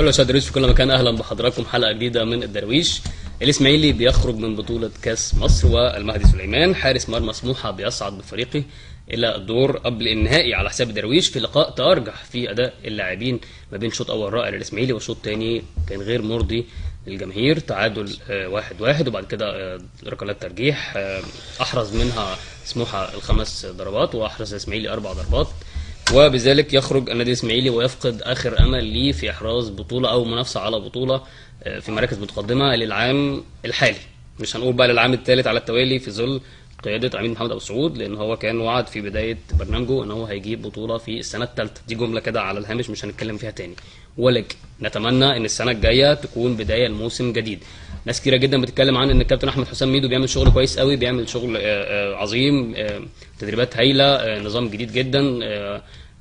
كل أشياء درويش في كل مكان أهلا بحضراتكم حلقة جديدة من الدرويش الإسماعيلي بيخرج من بطولة كأس مصر والمهدي سليمان حارس مرمى سموحة بيصعد بفريقه إلى الدور قبل النهائي على حساب الدرويش في لقاء تأرجح في أداء اللاعبين ما بين شوط أول رائع للإسماعيلي وشوط تاني كان غير مرضي للجماهير تعادل آه، واحد واحد وبعد كده آه، ركلات ترجيح آه، أحرز منها سموحة الخمس ضربات وأحرز الإسماعيلي أربع ضربات وبذلك يخرج النادي الاسماعيلي ويفقد اخر امل ليه في احراز بطوله او منافسه على بطوله آه، في مراكز متقدمه للعام الحالي مش هنقول بقى للعام الثالث على التوالي في ظل قياده عميد محمد ابو سعود لان هو كان وعد في بدايه برنامجه ان هو هيجيب بطوله في السنه الثالثه دي جمله كده على الهامش مش هنتكلم فيها تاني ولكن نتمنى ان السنه الجايه تكون بدايه لموسم جديد ناس كتيره جدا بتتكلم عن ان الكابتن احمد حسام ميدو بيعمل شغل كويس قوي بيعمل شغل آه، آه، عظيم آه، تدريبات هايله آه، نظام جديد جدا آه،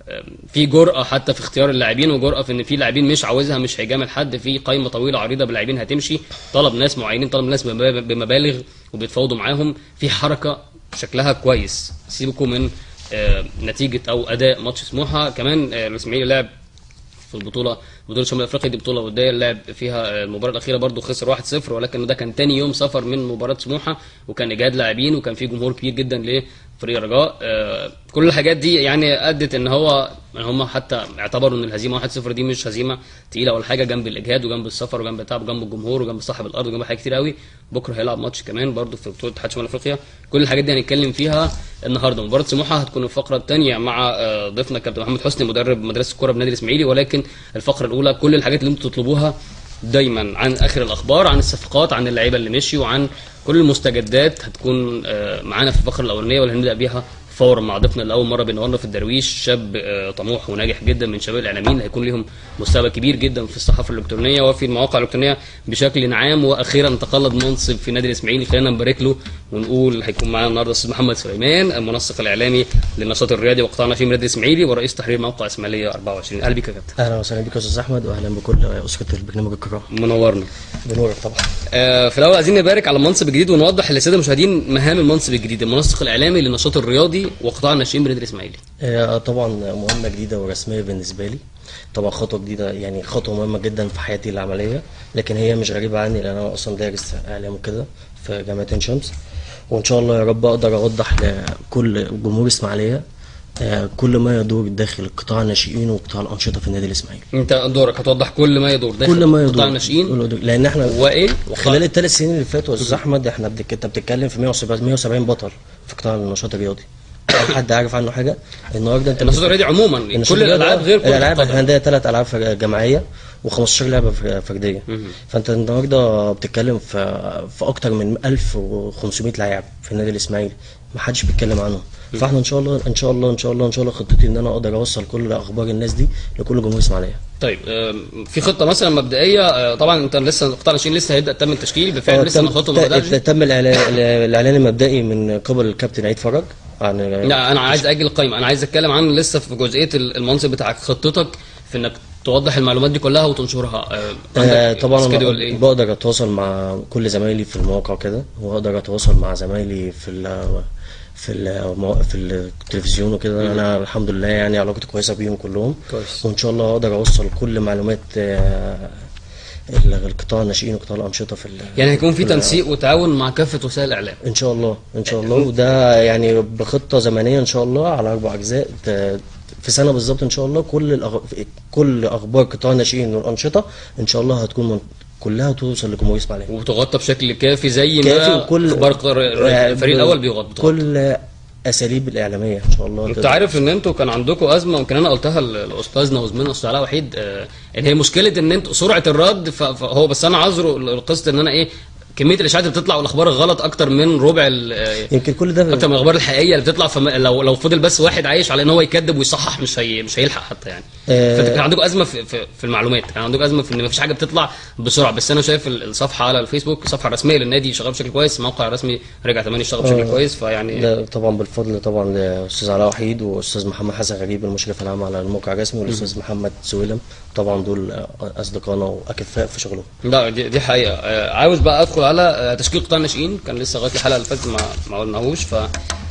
في جرأة حتى في اختيار اللاعبين وجرأة في ان في لاعبين مش عاوزها مش هيجامل حد في قائمة طويلة عريضة بلاعبين هتمشي طلب ناس معينين طلب ناس بمب- بمبالغ وبيتفاوضوا معاهم في حركة شكلها كويس سيبكم من آه، نتيجة او اداء ماتش سموحة كمان آه، الاسماعيلي لعب في البطوله بطوله شمال افريقيا دي بطوله وديه لعب فيها المباراه الاخيره برضو خسر 1-0 ولكن ده كان تاني يوم سفر من مباراه سموحه وكان اجهاد لاعبين وكان في جمهور كبير جدا لفريق الرجاء آه، كل الحاجات دي يعني ادت ان هو ان هم حتى اعتبروا ان الهزيمه 1-0 دي مش هزيمه تقيله ولا حاجه جنب الاجهاد وجنب السفر وجنب التعب وجنب الجمهور وجنب صاحب الارض وجنب حاجات كتير قوي بكره هيلعب ماتش كمان برضو في بطوله اتحاد شمال افريقيا كل الحاجات دي هنتكلم فيها النهارده مباراه سموحه هتكون الفقره الثانيه مع آه، ضيفنا كابتن محمد حسني مدرب مدرسه الكره بنادي الاسماعيلي ولكن الفقره الاولى كل الحاجات اللي انتم تطلبوها دايما عن اخر الاخبار عن الصفقات عن اللعيبه اللي مشيوا وعن كل المستجدات هتكون آه، معانا في الفقره الاولانيه واللي هنبدا بيها فورا مع ضيفنا لاول مره بينورنا في الدرويش شاب آه، طموح وناجح جدا من شباب الاعلاميين اللي هيكون لهم مستقبل كبير جدا في الصحافه الالكترونيه وفي المواقع الالكترونيه بشكل عام واخيرا تقلد منصب في نادي الاسماعيلي خلينا نبارك له ونقول هيكون معانا النهارده الاستاذ محمد سليمان المنسق الاعلامي للنشاط الرياضي وقطاعنا في نادي الاسماعيلي ورئيس تحرير موقع اسماعيليه 24 اهلا بيك يا كابتن اهلا وسهلا بك يا استاذ احمد واهلا بكل اسره البرنامج الكرام منورنا بنورك طبعا آه، في الاول عايزين نبارك على المنصب الجديد ونوضح للساده المشاهدين مهام المنصب الجديد المنسق الاعلامي للنشاط الرياضي وقطاع الناشئين بنادي الاسماعيلي آه، طبعا مهمه جديده ورسميه بالنسبه لي طبعا خطوه جديده يعني خطوه مهمه جدا في حياتي العمليه لكن هي مش غريبه عني لان انا اصلا دارس اعلام وكده في جامعه عين شمس وان شاء الله يا رب اقدر اوضح لكل جمهور اسماعيليه آه، كل ما يدور داخل قطاع الناشئين وقطاع الانشطه في النادي الاسماعيلي انت دورك هتوضح كل ما يدور داخل كل ما يدور قطاع الناشئين كل ما يدور. لان احنا وايه خلال الثلاث سنين اللي فاتوا يا استاذ احمد احنا بتك... انت بتتكلم في 170 170 بطل في قطاع النشاط الرياضي هل حد عارف عنه حاجه النهارده انت النشاط الرياضي عموما النشاط كل الرياضي الالعاب آه، غير كره الالعاب احنا القدم عندنا ثلاث العاب فر- جماعيه و15 لعبه فر- فرديه فانت النهارده بتتكلم في في اكتر من 1500 لاعب في النادي الاسماعيلي ما حدش بيتكلم عنهم فاحنا ان شاء الله ان شاء الله ان شاء الله ان شاء الله خطتي ان انا اقدر اوصل كل اخبار الناس دي لكل جمهور اسماعيليه طيب آم، في خطه مثلا مبدئيه آه، طبعا انت لسه قطاع الناشئين لسه هيبدا تم التشكيل بالفعل لسه تم- الخطوه ما ت- بداتش تم الاعلان الاعلان المبدئي من قبل الكابتن عيد فرج عن لا انا عايز اجل القائمه انا عايز اتكلم عن لسه في جزئيه المنصب بتاعك خطتك في انك توضح المعلومات دي كلها وتنشرها آه، آه عندك طبعا schedule أنا ايه بقدر اتواصل مع كل زمايلي في المواقع كده واقدر اتواصل مع زمايلي في ال في ال في التلفزيون وكده انا الحمد لله يعني علاقتي كويسه بيهم كلهم كويس. وان شاء الله اقدر اوصل كل معلومات آه، ال- القطاع الناشئين وقطاع الانشطه في ال- يعني هيكون في في ال- تنسيق وتعاون مع كافه وسائل الاعلام ان شاء الله ان شاء الله وده يعني بخطه زمنيه ان شاء الله على اربع اجزاء ت- في سنه بالظبط ان شاء الله كل الأغ... كل اخبار قطاع الناشئين والانشطه ان شاء الله هتكون من... كلها توصل لجمهور اسماعيليه وتغطى بشكل كافي زي كافي ما وكل اخبار قر- الفريق الاول بيغطي كل اساليب الاعلاميه ان شاء الله انت تقدر- عارف ان انتوا كان عندكم ازمه ويمكن انا قلتها ل- لاستاذنا وزميلنا استاذ علاء وحيد آه، ان هي مشكله ان انتوا سرعه الرد ف- فهو بس انا عذره القصه ان انا ايه كميه الاشاعات اللي بتطلع والاخبار الغلط اكتر من ربع ال- آه، يمكن كل ده اكتر من الاخبار الحقيقيه اللي بتطلع فلو لو فضل بس واحد عايش على ان هو يكذب ويصحح مش هي مش هيلحق حتى يعني آه. فانت كان عندكم ازمه في, في, في المعلومات كان عندكم ازمه في ان مفيش حاجه بتطلع بسرعه بس انا شايف ال- الصفحه على الفيسبوك الصفحه الرسميه للنادي شغال بشكل كويس الموقع الرسمي رجع تمام يشتغل بشكل آه. كويس فيعني ده طبعا بالفضل طبعا لاستاذ علاء وحيد واستاذ محمد حسن غريب المشرف العام على الموقع الرسمي والاستاذ محمد سويلم طبعا دول اصدقائنا واكفاء في شغلهم لا دي, دي حقيقه آه، عاوز بقى ادخل على آه، تشكيل قطاع الناشئين كان لسه لغايه الحلقه اللي فاتت ما ما قلناهوش ف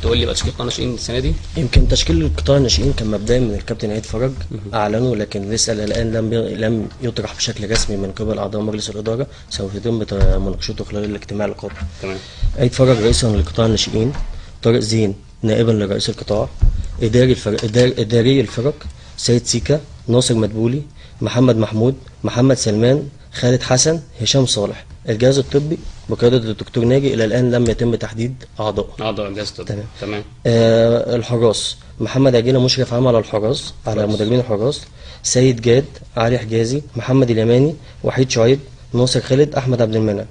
تقول لي بقى تشكيل قطاع ناشئين السنه دي يمكن تشكيل قطاع الناشئين كان مبدئيا من الكابتن عيد فرج اعلنه لكن لسه إلى الان لم ي- لم يطرح بشكل رسمي من قبل اعضاء مجلس الاداره سوف يتم بت- مناقشته خلال الاجتماع القادم تمام عيد فرج رئيسا لقطاع الناشئين طارق زين نائبا لرئيس القطاع اداري الفرق إدار اداري الفرق سيد سيكا ناصر مدبولي محمد محمود محمد سلمان خالد حسن هشام صالح الجهاز الطبي بقياده الدكتور ناجي الى الان لم يتم تحديد اعضائه اعضاء الجهاز الطبي تمام. تمام آه الحراس محمد عجيلة مشرف عام على الحراس على كويس. مدربين الحراس سيد جاد علي حجازي محمد اليماني وحيد شعيب ناصر خالد احمد عبد المنعم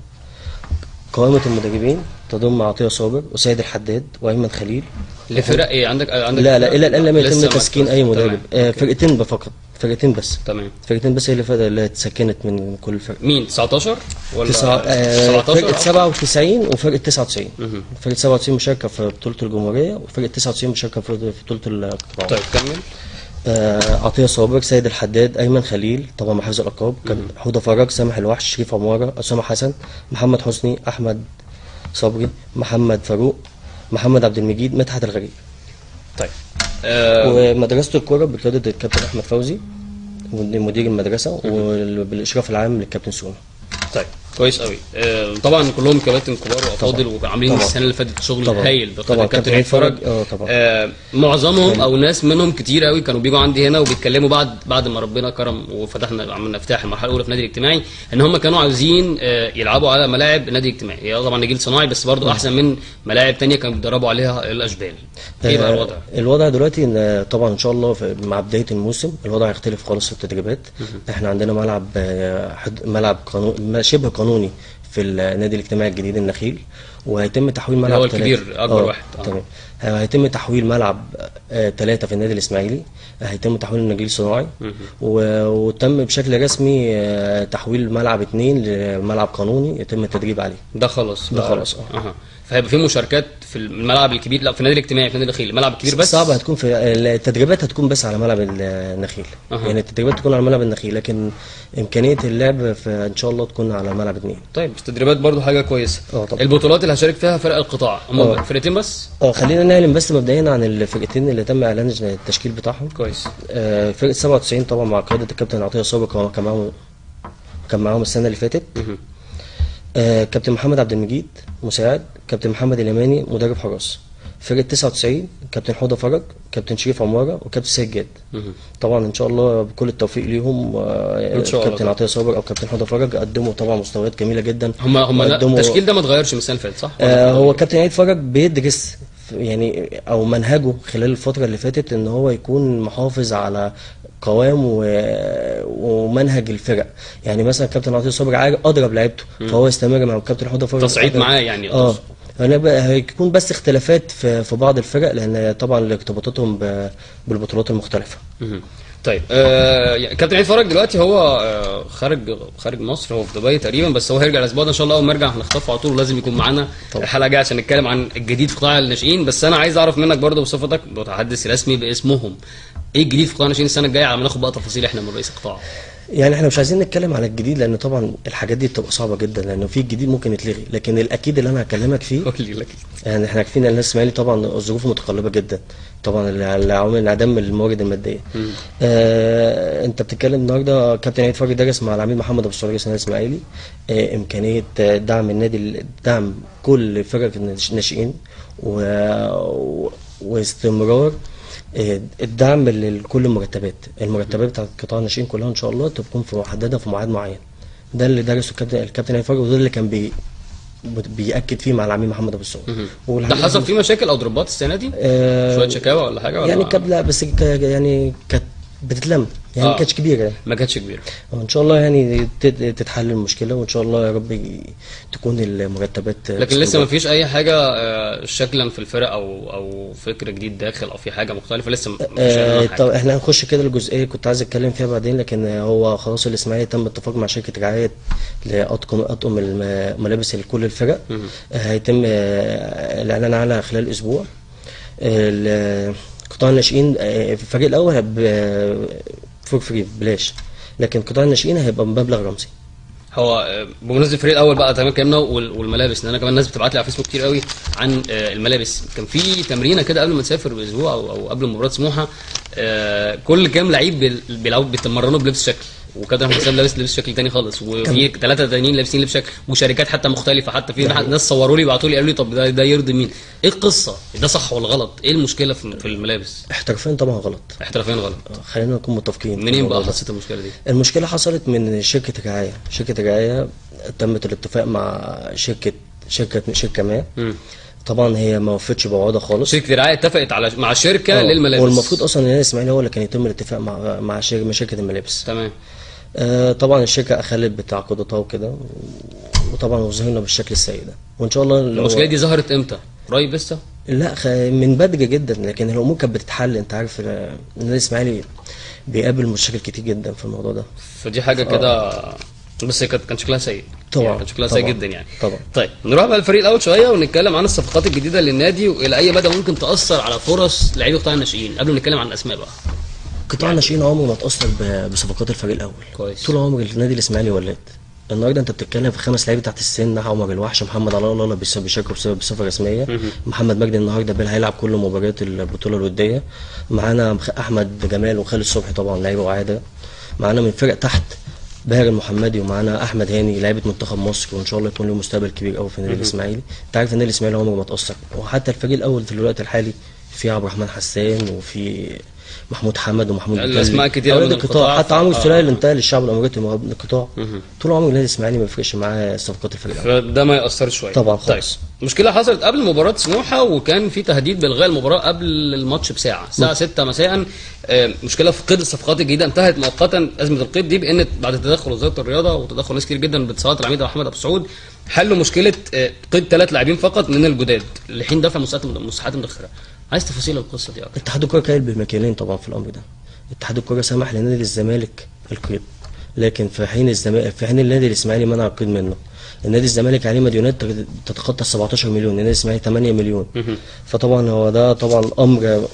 قائمة المدربين تضم عطية صابر وسيد الحداد وايمن خليل لفرق ايه عندك عندك لا لا فرق؟ الى الان لم لسه يتم ما تسكين تفوز. اي مدرب تمام. آه فرقتين فقط فرقتين بس تمام فرقتين بس هي اللي فات- اللي اتسكنت من كل فرقة مين 19 ولا تسعة آه 17 فرقة 97 وفرقة 99 مهم. فرقة 97 مشاركة في بطولة الجمهورية وفرقة 99 مشاركة في في بطولة القطاع طيب كمل آه، عطية صابر سيد الحداد أيمن خليل طبعا محافظ الألقاب كان حوده فرج سامح الوحش شريف عمارة أسامة حسن محمد حسني أحمد صبري محمد فاروق محمد عبد المجيد مدحت الغريب طيب آه ومدرسة الكرة بقيادة الكابتن أحمد فوزي مدير المدرسة وبالإشراف العام للكابتن سوما طيب كويس قوي آه طبعا كلهم كباتن كبار وافاضل وعاملين طبعا. السنه اللي فاتت شغل طبعا. هايل بقياده طبعا الكابتن كابتن عيد فرج فرج، اه طبعا. آه معظمهم او ناس منهم كتير قوي كانوا بيجوا عندي هنا وبيتكلموا بعد بعد ما ربنا كرم وفتحنا عملنا افتتاح المرحله الاولى في النادي الاجتماعي ان هم كانوا عاوزين آه يلعبوا على ملاعب النادي الاجتماعي هي طبعا نجيل صناعي بس برضو احسن من ملاعب تانية كانوا بيدربوا عليها الاشبال ايه بقى آه، الوضع؟ الوضع دلوقتي ان طبعا ان شاء الله في- مع بدايه الموسم الوضع هيختلف خالص في التدريبات احنا عندنا ملعب آه، حد- ملعب قانون شبه قانوني في النادي الاجتماعي الجديد النخيل وهيتم تحويل ملعب هو تلاتة. الكبير، أكبر آه، واحد، آه. تمام هيتم تحويل ملعب ثلاثة في النادي الإسماعيلي هيتم تحويل النجيل صناعي و- وتم بشكل رسمي آه، تحويل ملعب اثنين لملعب قانوني يتم التدريب عليه ده خلاص ده بقى. خلاص، اه. اها فهيبقى في مشاركات في الملعب الكبير لا في النادي الاجتماعي في النادي الداخلي الملعب الكبير بس صعب هتكون في التدريبات هتكون بس على ملعب النخيل أها. يعني التدريبات تكون على ملعب النخيل لكن امكانيه اللعب في ان شاء الله تكون على ملعب اثنين طيب التدريبات برضو حاجه كويسه اه طبعا. البطولات اللي هشارك فيها فرق القطاع هم اه. فرقتين بس اه خلينا نعلن بس مبدئيا عن الفرقتين اللي تم اعلان التشكيل بتاعهم كويس آه، فرقه 97 طبعا مع قياده الكابتن عطيه صابر كان كان معاهم كان معاهم السنه اللي فاتت مهم. آه، كابتن محمد عبد المجيد مساعد كابتن محمد اليماني مدرب حراس فرقه 99 كابتن حوده فرج كابتن شريف عماره وكابتن سيد جاد مهم. طبعا ان شاء الله بكل التوفيق ليهم آه، إن شاء الله كابتن طبعا. عطيه صابر او كابتن حوده فرج قدموا طبعا مستويات جميله جدا هم هم لا، وقدموا- التشكيل ده ما اتغيرش من السنه اللي فاتت صح؟ آه هو كابتن عيد فرج بيدرس يعني او منهجه خلال الفتره اللي فاتت ان هو يكون محافظ على قوام و... ومنهج الفرق يعني مثلا كابتن عطيه صابر عارف اضرب لعيبته فهو يستمر مع كابتن حوده فرج تصعيد أضرب. معاه يعني اه أقصد. هنا بقى هيكون بس اختلافات في, في بعض الفرق لان طبعا ارتباطاتهم ب... بالبطولات المختلفه مهم. طيب آه يعني كابتن عيد فرج دلوقتي هو آه خارج خارج مصر هو في دبي تقريبا بس هو هيرجع الاسبوع ده ان شاء الله اول ما يرجع هنخطفه على طول ولازم يكون معانا طبعا. الحلقه الجايه عشان نتكلم عن الجديد في قطاع الناشئين بس انا عايز اعرف منك برضه بصفتك متحدث رسمي باسمهم ايه الجديد في قطاع الناشئين السنه الجايه على ما ناخد بقى تفاصيل احنا من رئيس القطاع يعني احنا مش عايزين نتكلم على الجديد لان طبعا الحاجات دي بتبقى صعبه جدا لانه في الجديد ممكن يتلغي لكن الاكيد اللي انا هكلمك فيه قول لي لك يعني احنا عارفين ان الناس الاسماعيلي طبعا ظروفه متقلبه جدا طبعا العوامل انعدام الموارد الماديه آه انت بتتكلم النهارده كابتن عيد فرج درس مع العميد محمد ابو الصالح رئيس النادي الاسماعيلي آه امكانيه آه، دعم النادي دعم كل فرق الناشئين و... و... واستمرار آه، الدعم لكل المرتبات المرتبات بتاعت قطاع الناشئين كلها ان شاء الله تكون في محدده في ميعاد معين ده اللي درسه الكابتن الكابتن عيد فرج وده اللي كان بي بيأكد فيه مع العميد محمد ابو الصالح ده والحقيقة حصل فيه مشاكل او ضربات السنه دي آه، شويه شكاوى ولا حاجه ولا يعني ما- كانت لا بس ك- يعني كانت بتتلم يعني ما آه. كانتش كبيره يعني ما كانتش كبيره وان شاء الله يعني تت- تتحل المشكله وان شاء الله يا رب ي- تكون المرتبات لكن لسه ما فيش اي حاجه آه، شكلا في الفرق او او فكر جديد داخل او في حاجه مختلفه لسه ما فيش آه أي طب حاجه احنا هنخش كده الجزئيه كنت عايز اتكلم فيها بعدين لكن هو خلاص الاسماعيلي تم اتفاق مع شركه رعايه لاطقم اطقم الملابس لكل الفرق آه هيتم آه الاعلان عنها خلال اسبوع ال- قطاع الناشئين آه، في الفريق الاول فور فري بلاش لكن قطاع الناشئين هيبقى بمبلغ رمزي هو آه، بمناسبه الفريق الاول بقى تمام اتكلمنا وال- والملابس لان انا كمان الناس بتبعت لي على فيسبوك كتير قوي عن آه، الملابس كان في تمرينه كده قبل ما نسافر باسبوع او أو قبل مباراه سموحه آه، كل كام لعيب بيل- بيلعبوا بيتمرنوا بلبس شكل وكابتن احمد حسام لابس لبس شكل تاني خالص وفي ثلاثه تانيين لابسين لبس شكل وشركات حتى مختلفه حتى في ناس صوروا لي بعتوا لي قالوا لي طب ده, ده يرضي مين؟ ايه القصه؟ ده صح ولا غلط؟ ايه المشكله في في الملابس؟ احترافيا طبعا غلط احترافيا غلط آه، خلينا نكون متفقين في منين الموضوع بقى ده. حسيت المشكله دي؟ المشكلة حصلت من شركة رعاية شركة رعاية تمت الاتفاق مع شركة شركة شركة ما مم. طبعا هي ما وفتش بوعودها خالص شركه الرعايه اتفقت على مع شركه آه، للملابس والمفروض اصلا ان الاسماعيلي هو اللي كان يتم الاتفاق مع مع شركة, مع شركة الملابس تمام آه طبعا الشركة اخلت بتعاقداتها وكده و- وطبعا وظهرنا بالشكل السيء ده وان شاء الله لو- المشكله دي ظهرت امتى؟ قريب لسه؟ لا خ... من بدري جدا لكن الامور كانت بتتحل انت عارف ال- النادي الاسماعيلي بيقابل مشاكل كتير جدا في الموضوع ده فدي حاجه كده بس هي كانت كان شكلها سيء طبعا يعني كان شكلها سيء طبعا. جدا يعني طبعا طيب نروح بقى للفريق الاول شويه ونتكلم عن الصفقات الجديده للنادي والى اي مدى ممكن تاثر على فرص لعيبه قطاع الناشئين قبل ما نتكلم عن الاسماء بقى قطاع الناشئين عمره ما اتاثر ب- بصفقات الفريق الاول كويس طول عمر النادي الاسماعيلي ولاد النهارده انت بتتكلم في خمس لعيبه تحت السن عمر الوحش محمد علاء الله بيس- بيشاركوا بسبب بصفه رسميه محمد مجدي النهارده بيل هيلعب كل مباريات البطوله الوديه معانا مخ- احمد جمال وخالد صبحي طبعا لعيبه وعاده معانا من فرق تحت باهر المحمدي ومعانا احمد هاني لعيبه منتخب مصر وان شاء الله يكون له مستقبل كبير قوي في النادي الاسماعيلي انت عارف النادي الاسماعيلي عمره ما اتاثر وحتى الفريق الاول في الوقت الحالي في عبد الرحمن حسان وفي محمود حمد ومحمود الأسماء بتالي. كتيرة أولاد من القطاع. حتى عمرو آه. السولية اللي انتقل للشعب الاماراتي من القطاع مهم. طول عمر النادي الاسماعيلي ما بيفرقش معاه صفقات الفريق الاول فده ما ياثرش شويه طبعا طيب خالص. مشكله حصلت قبل مباراه سموحه وكان في تهديد بالغاء المباراه قبل الماتش بساعه الساعه 6 مساء آه، مشكله في قيد الصفقات الجديده انتهت مؤقتا ازمه القيد دي بان بعد تدخل وزاره الرياضه وتدخل ناس كتير جدا باتصالات العميد محمد ابو سعود حلوا مشكله آه، قيد ثلاث لاعبين فقط من الجداد لحين دفع مساحات مساحات مدخره عايز تفاصيل القصه دي اكتر اتحاد الكره كان بمكيالين طبعا في الامر ده اتحاد الكره سمح لنادي الزمالك القيد لكن في حين الزمالك في حين النادي الاسماعيلي منع القيد منه النادي الزمالك عليه مديونات تتخطى 17 مليون النادي الاسماعيلي 8 مليون فطبعا هو ده طبعا امر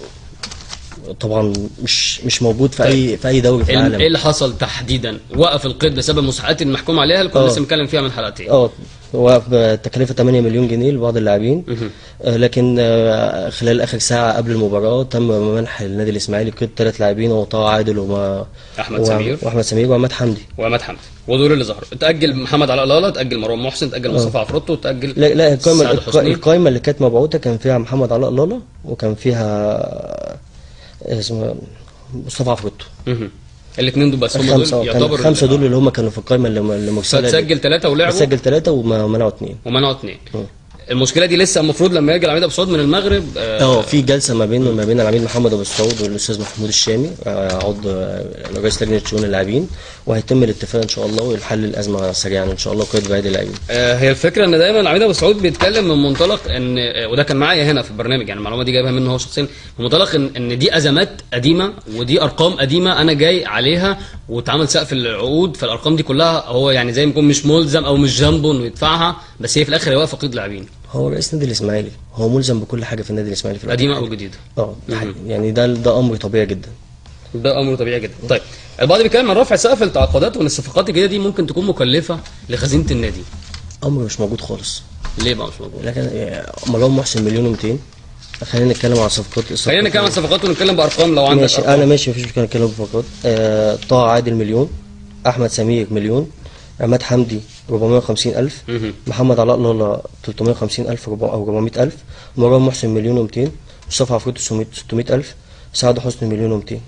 طبعا مش مش موجود في اي في اي دوري في ايه العالم اللي حصل تحديدا وقف القيد بسبب المساحات المحكوم عليها اللي كنا آه. لسه بنتكلم فيها من حلقتين اه وقف بتكلفه 8 مليون جنيه لبعض اللاعبين آه، لكن آه، خلال اخر ساعه قبل المباراه تم منح النادي الاسماعيلي قيد ثلاث لاعبين وهو طه عادل وما احمد و- سمير واحمد سمير وعماد حمدي وعماد حمدي ودول اللي ظهروا تاجل محمد علاء لالا تاجل مروان محسن تاجل مصطفى عفروتو تاجل لا لا القائمه سعد الق- حسني. القائمه اللي كانت مبعوثه كان فيها محمد علاء لالا وكان فيها اسمه مصطفى عفروتو الاثنين دول بس هم الخمسه دول آه، كان يعتبروا الخمسه دول اللي هم كانوا في القائمه اللي اللي مرسله فتسجل ثلاثه ولعبوا سجل ثلاثه ومنعوا اثنين ومنعوا اثنين مم. المشكله دي لسه المفروض لما يرجع العميد ابو سعود من المغرب آه، اه في جلسه ما بين ما بين العميد محمد ابو السعود والاستاذ محمود الشامي آه، عضو آه، رئيس لجنه شؤون اللاعبين وهيتم الاتفاق ان شاء الله ويحل الازمه سريعا ان شاء الله وقيد بقيه اللاعبين آه، هي الفكره ان دايما العميد ابو سعود بيتكلم من منطلق ان آه، وده كان معايا هنا في البرنامج يعني المعلومه دي جايبها منه هو شخصيا من منطلق ان ان دي ازمات قديمه ودي ارقام قديمه انا جاي عليها واتعمل سقف العقود فالارقام دي كلها هو يعني زي ما يكون مش ملزم او مش ذنبه انه يدفعها بس هي في الاخر هي واقفه قيد لاعبين هو رئيس نادي الاسماعيلي هو ملزم بكل حاجه في النادي الاسماعيلي في الوقت قديمه او الحالي. جديده اه ده حقيقي. يعني ده ده امر طبيعي جدا ده امر طبيعي جدا طيب البعض بيتكلم عن رفع سقف التعاقدات وان الصفقات الجديده دي ممكن تكون مكلفه لخزينه النادي امر مش موجود خالص ليه بقى مش موجود لكن آه، مروان محسن مليون و200 خلينا نتكلم عن صفقات الصفقات خلينا نتكلم عن صفقات ونتكلم بارقام لو عندك ماشي أرقام. انا ماشي مفيش مشكله نتكلم بفقرات آه طه عادل مليون احمد سمير مليون عماد حمدي 450 الف مهم. محمد علاء لالا 350 الف ربع- او 400 الف مروان محسن مليون و200 مصطفى عفروتو 600 الف سعد حسني مليون و200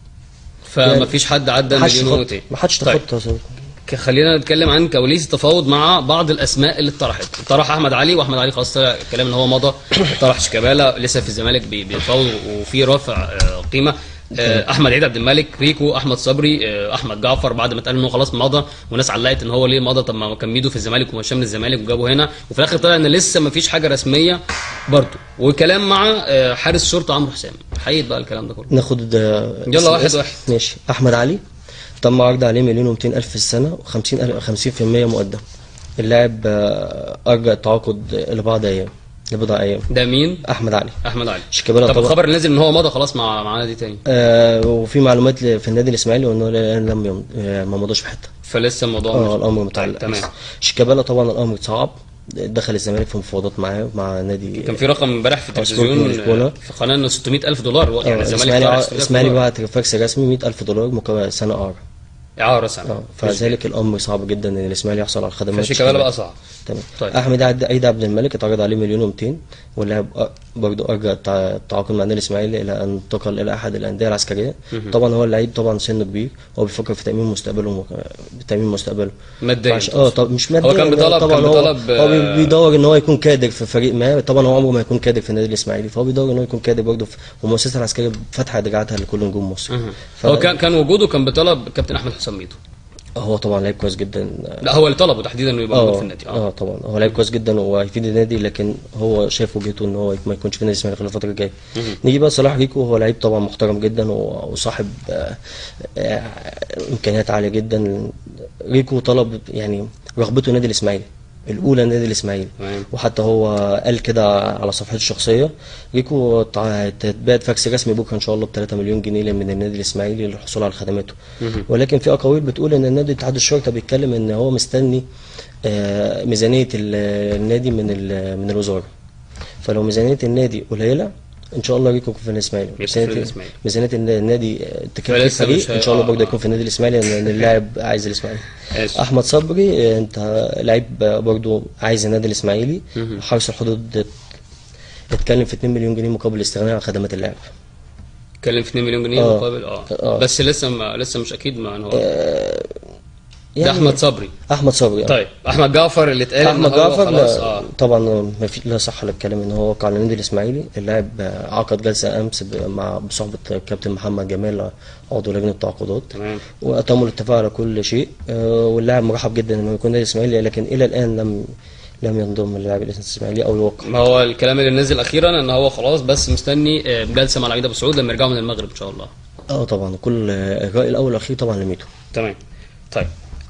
فما فيش حد عدى ما حدش المليون تخطى ومئتين ما حدش طيب. تخطى ك- خلينا نتكلم عن كواليس التفاوض مع بعض الاسماء اللي اتطرحت طرح احمد علي واحمد علي خلاص طلع الكلام ان هو مضى طرح شيكابالا لسه في الزمالك بي- بيتفاوض وفي رافع آه، قيمه آه، احمد عيد عبد الملك ريكو احمد صبري آه، احمد جعفر بعد ما اتقال ان هو خلاص مضى وناس علقت ان هو ليه مضى طب ما كان ميدو في الزمالك ومشاه من الزمالك وجابه هنا وفي الاخر طلع ان لسه ما فيش حاجه رسميه برضه وكلام مع آه، حارس الشرطه عمرو حسام حقيقة بقى الكلام ده كله ناخد آه، يلا اسم- واحد اسم. واحد. ماشي احمد علي تم عرض عليه مليون و200 الف في السنه و50 50% مقدم اللاعب آه، ارجى التعاقد لبعض ايام لبضع ايام ده مين احمد علي احمد علي شيكابالا طب طبعا الخبر اللي نزل ان هو مضى خلاص مع مع نادي تاني آه وفي معلومات ل- في النادي الاسماعيلي وانه الان لم يم... آه ما مضاش في حته فلسه الموضوع اه مش- الامر متعلق تمام شيكابالا طبعا الامر صعب دخل الزمالك في مفاوضات معاه مع نادي كان في رقم امبارح في سبورتنج التلفزيون لشبونة. آه، في قناه انه 600 الف دولار يعني آه، الزمالك الاسماعيلي طالع ع- 600,000 الاسماعيلي دولار. بعت فاكس رسمي 100000 دولار مقابل سنه اعاره اعاره سنه اه فذلك الامر صعب جدا ان الاسماعيلي يحصل على الخدمات فشيكابالا بقى صعب تمام طيب. احمد عد- عيد عبد الملك اتعرض عليه مليون و200 واللاعب أ- برضه ارجى التع- التعاقد مع النادي الاسماعيلي الى ان انتقل الى احد الانديه العسكريه طبعا هو اللعيب طبعا سنه كبير هو بيفكر في تامين مستقبله تامين مستقبله ماديا فعش- اه طب مش ماديا هو كان بيطلب- طبعا كان هو بيطلب، هو بي- آه، بيدور ان هو يكون كادر في فريق ما طبعا هو عمره ما هيكون كادر في النادي الاسماعيلي فهو بيدور ان هو يكون كادر برضه في والمؤسسه العسكريه فاتحه دراعاتها لكل نجوم مصر مهم. ف- هو كان كان وجوده كان بطلب كابتن احمد حسام ميدو هو طبعا لعيب كويس جدا لا هو اللي طلبه تحديدا انه يبقى موجود في النادي اه طبعا هو لعيب كويس جدا وهيفيد النادي لكن هو شايف وجهته ان هو ما يكونش في النادي الاسماعيلي خلال الفتره الجايه نيجي بقى صلاح ريكو هو لعيب طبعا محترم جدا و- وصاحب آه، آه، امكانيات عاليه جدا ريكو طلب يعني رغبته النادي الاسماعيلي الاولى النادي الاسماعيلي تمام. وحتى هو قال كده على صفحته الشخصيه ريكو تع- تتبعت فاكس رسمي بكره ان شاء الله ب 3 مليون جنيه من النادي الاسماعيلي للحصول على خدماته ولكن في اقاويل بتقول ان النادي اتحاد الشرطه بيتكلم ان هو مستني آه، ميزانيه ال- النادي من ال- من الوزاره فلو ميزانيه النادي قليله ان شاء الله ريكو يكون في الاسماعيلي يكون في ميزانيه الإسماعيلي. ميزانيه النادي آه، تكفي فلسه الفريق مش هي- ان شاء الله آه، برضه آه. يكون في النادي الاسماعيلي لان اللاعب عايز الاسماعيلي ماشي. احمد صبري آه، انت لعيب برضه عايز النادي الاسماعيلي حرس الحدود اتكلم في 2 مليون جنيه مقابل الاستغناء عن خدمات اللاعب اتكلم في 2 مليون جنيه آه. مقابل اه آه. بس لسه ما لسه مش اكيد ما هو ده يعني احمد صبري احمد صبري آه. طيب احمد جعفر اللي اتقال إن احمد هو جعفر خلاص لا اه طبعا ما في لا صح للكلام ان هو وقع على النادي الاسماعيلي اللاعب آه، عقد جلسه امس ب- مع بصحبه الكابتن محمد جمال عضو لجنه التعاقدات تمام واتموا الاتفاق على كل شيء آه، واللاعب مرحب جدا انه يكون النادي الاسماعيلي لكن الى الان لم لم ينضم للاعب الاسماعيلي او يوقع ما هو الكلام اللي نزل اخيرا ان هو خلاص بس مستني آه، جلسه مع العميد ابو سعود لما يرجعوا من المغرب ان شاء الله اه طبعا كل آه، الراي الاول والاخير طبعا لميتو تمام طيب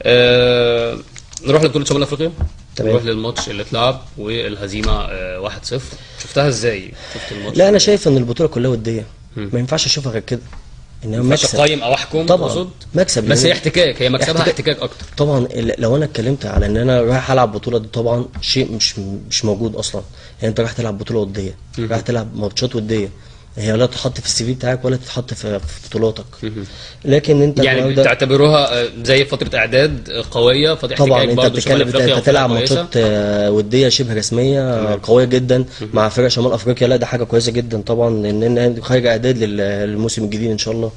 آه نروح لبطوله شمال افريقيا تمام. نروح للماتش اللي اتلعب والهزيمه آه 1-0 شفتها ازاي شفت الماتش لا انا شايف ان البطوله كلها وديه ما ينفعش اشوفها غير كده انها مش مكسب اقيم او احكم طبعا تقصد مكسب بس هي لأن- احتكاك هي مكسبها احتكاك. احتكاك اكتر طبعا ال- لو انا اتكلمت على ان انا رايح العب بطوله دي طبعا شيء مش مش موجود اصلا يعني انت رايح تلعب بطوله وديه رايح تلعب ماتشات وديه هي لا تحط في السي في بتاعك ولا تتحط في في بطولاتك لكن انت يعني النهارده بتعتبروها آه، زي فتره اعداد آه، قويه فتره طبعا احتكاك انت برضه شمال بتتكلم افريقيا انت تلعب وفرقة كويسة. ماتشات آه، وديه شبه رسميه آه، قويه جدا مع فرق شمال افريقيا لا ده حاجه كويسه جدا طبعا لان إن خارج اعداد لل- للموسم الجديد ان شاء الله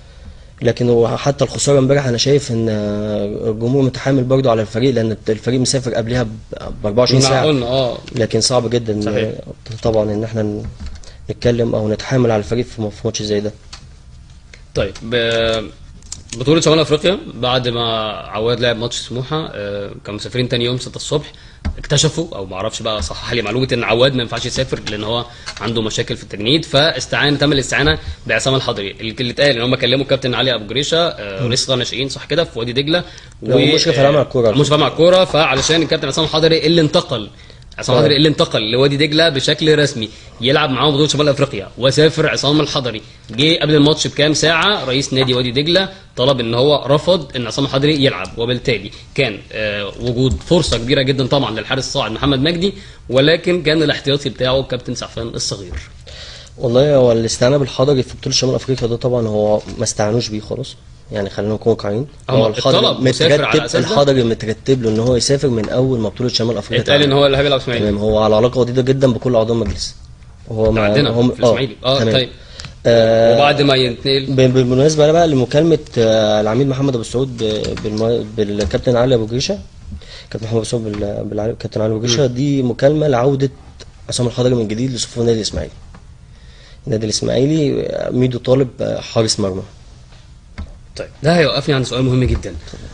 لكن هو حتى الخساره امبارح انا شايف ان آه، الجمهور متحامل برضه على الفريق لان الفريق مسافر قبلها ب 24 كنا ساعه قلنا اه لكن صعب جدا صحيح. آه، طبعا ان احنا ن- نتكلم او نتحامل على الفريق في م- في ماتش زي ده طيب ب- بطولة شمال افريقيا بعد ما عواد لعب ماتش سموحة آه، كانوا مسافرين تاني يوم 6 الصبح اكتشفوا او ما اعرفش بقى صحح لي معلومة ان عواد ما ينفعش يسافر لان هو عنده مشاكل في التجنيد فاستعان تم الاستعانة بعصام الحضري اللي اللي اتقال ان هم كلموا الكابتن علي ابو جريشه آه، رئيس قطاع الناشئين صح كده في وادي دجله هو مشرف على عمل الكورة. مشرف على الكوره فعلشان الكابتن عصام الحضري اللي انتقل عصام الحضري اللي انتقل لوادي دجله بشكل رسمي يلعب معاهم بطوله شمال افريقيا وسافر عصام الحضري جه قبل الماتش بكام ساعه رئيس نادي وادي دجله طلب ان هو رفض ان عصام الحضري يلعب وبالتالي كان آه، وجود فرصه كبيره جدا طبعا للحارس الصاعد محمد مجدي ولكن كان الاحتياطي بتاعه كابتن سعفان الصغير والله هو الاستعانه بالحضري في بطوله شمال افريقيا ده طبعا هو ما استعانوش بيه خالص يعني خلينا نكون واقعيين هم هو الطلب وسافر على مترتب أساس ده؟ الحضري مترتب له ان هو يسافر من اول ما بطوله شمال افريقيا اتقال ان اتعملت. هو اللي هيلعب اسماعيلي تمام هو على علاقه وديده جدا بكل اعضاء المجلس هو مع عندنا هم في الاسماعيلي اه تمام. طيب آه وبعد ما ينتقل ب- بالمناسبه بقى لمكالمه آه، العميد محمد ابو سعود ب- بالم- بالكابتن علي ابو جريشه كابتن محمد ابو سعود بال- بالكابتن علي ابو جريشه دي مكالمه لعوده عصام الحضري من جديد لصفوف النادي الاسماعيلي النادي الاسماعيلي آه، ميدو طالب آه، حارس مرمى طيب ده هيوقفني عند سؤال مهم جدا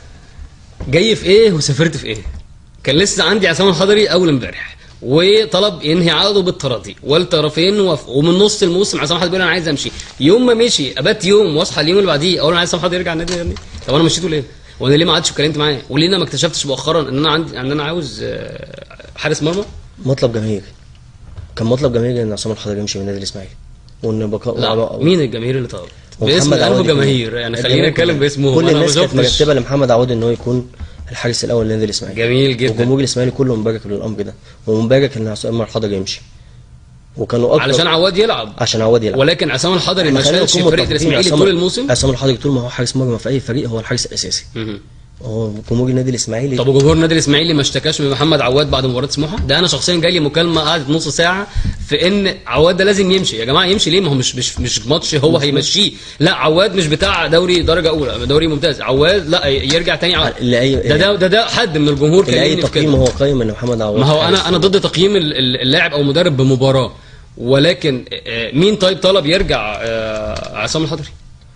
جاي في ايه وسافرت في ايه كان لسه عندي عصام الحضري اول امبارح وطلب ينهي عقده بالتراضي والطرفين وافقوا ومن نص الموسم عصام الحضري بيقول انا عايز امشي يوم ما مشي ابات يوم واصحى اليوم اللي بعديه اقول انا عايز عصام الحضري يرجع النادي يا ابني طب انا مشيته ليه وانا ليه ما قعدتش اتكلمت معاه وليه انا ما اكتشفتش مؤخرا ان انا عندي ان انا عاوز آه، حارس مرمى مطلب جماهيري كان مطلب جماهيري ان عصام الحضري يمشي من النادي الاسماعيلي وان بقاء لا وع- مين الجماهير اللي طلب ومحمد باسم عواد ألف يكون- جماهير يعني خلينا الجماهير نتكلم كلها. باسمهم كل أنا ما الناس كانت شفتش مرتبه لمحمد عواد ان هو يكون الحارس الاول للنادي الاسماعيلي جميل جدا وجمهور الاسماعيلي كله مبارك للامر ده ومبارك ان عصام الحضري يمشي وكانوا اكتر علشان عواد يلعب عشان عواد يلعب ولكن عصام الحضري ما إحنا خلينا شاركش نكون في فرقه متفقين، الاسماعيلي عصام- طول الموسم عصام الحضري طول ما هو حارس مرمى في اي فريق هو الحارس الاساسي مهم. هو جمهور النادي الاسماعيلي طب وجمهور النادي الاسماعيلي ما اشتكاش من محمد عواد بعد مباراه سموحه ده انا شخصيا جاي لي مكالمه قعدت نص ساعه في ان عواد ده لازم يمشي يا جماعه يمشي ليه ما هو مش مش مش ماتش هو هيمشيه لا عواد مش بتاع دوري درجه اولى دوري ممتاز عواد لا يرجع تاني عواد. لاي ده ده ده, ده حد من الجمهور لاي كلمني في تقييم كده هو قايم ان محمد عواد ما هو حارس انا انا ضد تقييم ال- ال- اللاعب او مدرب بمباراه ولكن آه، مين طيب طلب يرجع آه، عصام الحضري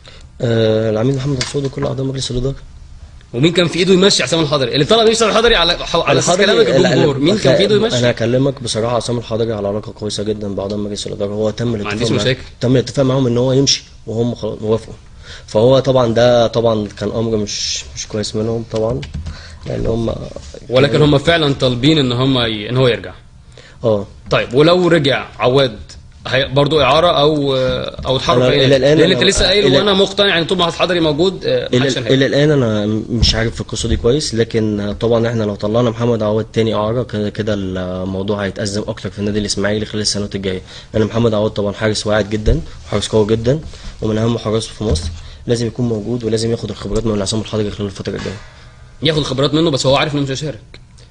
آه العميد محمد مسعود وكل اعضاء مجلس الاداره ومين كان في ايده يمشي عصام الحضري اللي طلب يمشي عصام الحضري على على اساس الحضري- كلامك لا، لا، الجمهور مين كان في ايده يمشي انا هكلمك بصراحه عصام الحضري على علاقه كويسه جدا باعضاء مجلس الاداره هو تم الاتفاق عنديش معاه- مشاكل. تم الاتفاق معاهم ان هو يمشي وهم خلاص وافقوا فهو طبعا ده طبعا كان امر مش مش كويس منهم طبعا لان هم ولكن هم فعلا طالبين ان هم ي... ان هو يرجع اه طيب ولو رجع عواد هي برضه اعاره او او اتحرك أنا في أي إلى نادي؟ الآن لان أنا- انت لسه قايل إلى- وانا مقتنع ان طول ما الحضري موجود آه، الى محدش هيلعب. الى الان انا مش عارف في القصه دي كويس لكن طبعا احنا لو طلعنا محمد عواد تاني اعاره كده كده الموضوع هيتأزم اكتر في النادي الاسماعيلي خلال السنوات الجايه لان محمد عواد طبعا حارس واعد جدا وحارس قوي جدا ومن اهم حراس في مصر لازم يكون موجود ولازم ياخد الخبرات من عصام الحضري خلال الفتره الجايه ياخد خبرات منه بس هو عارف انه مش هيشارك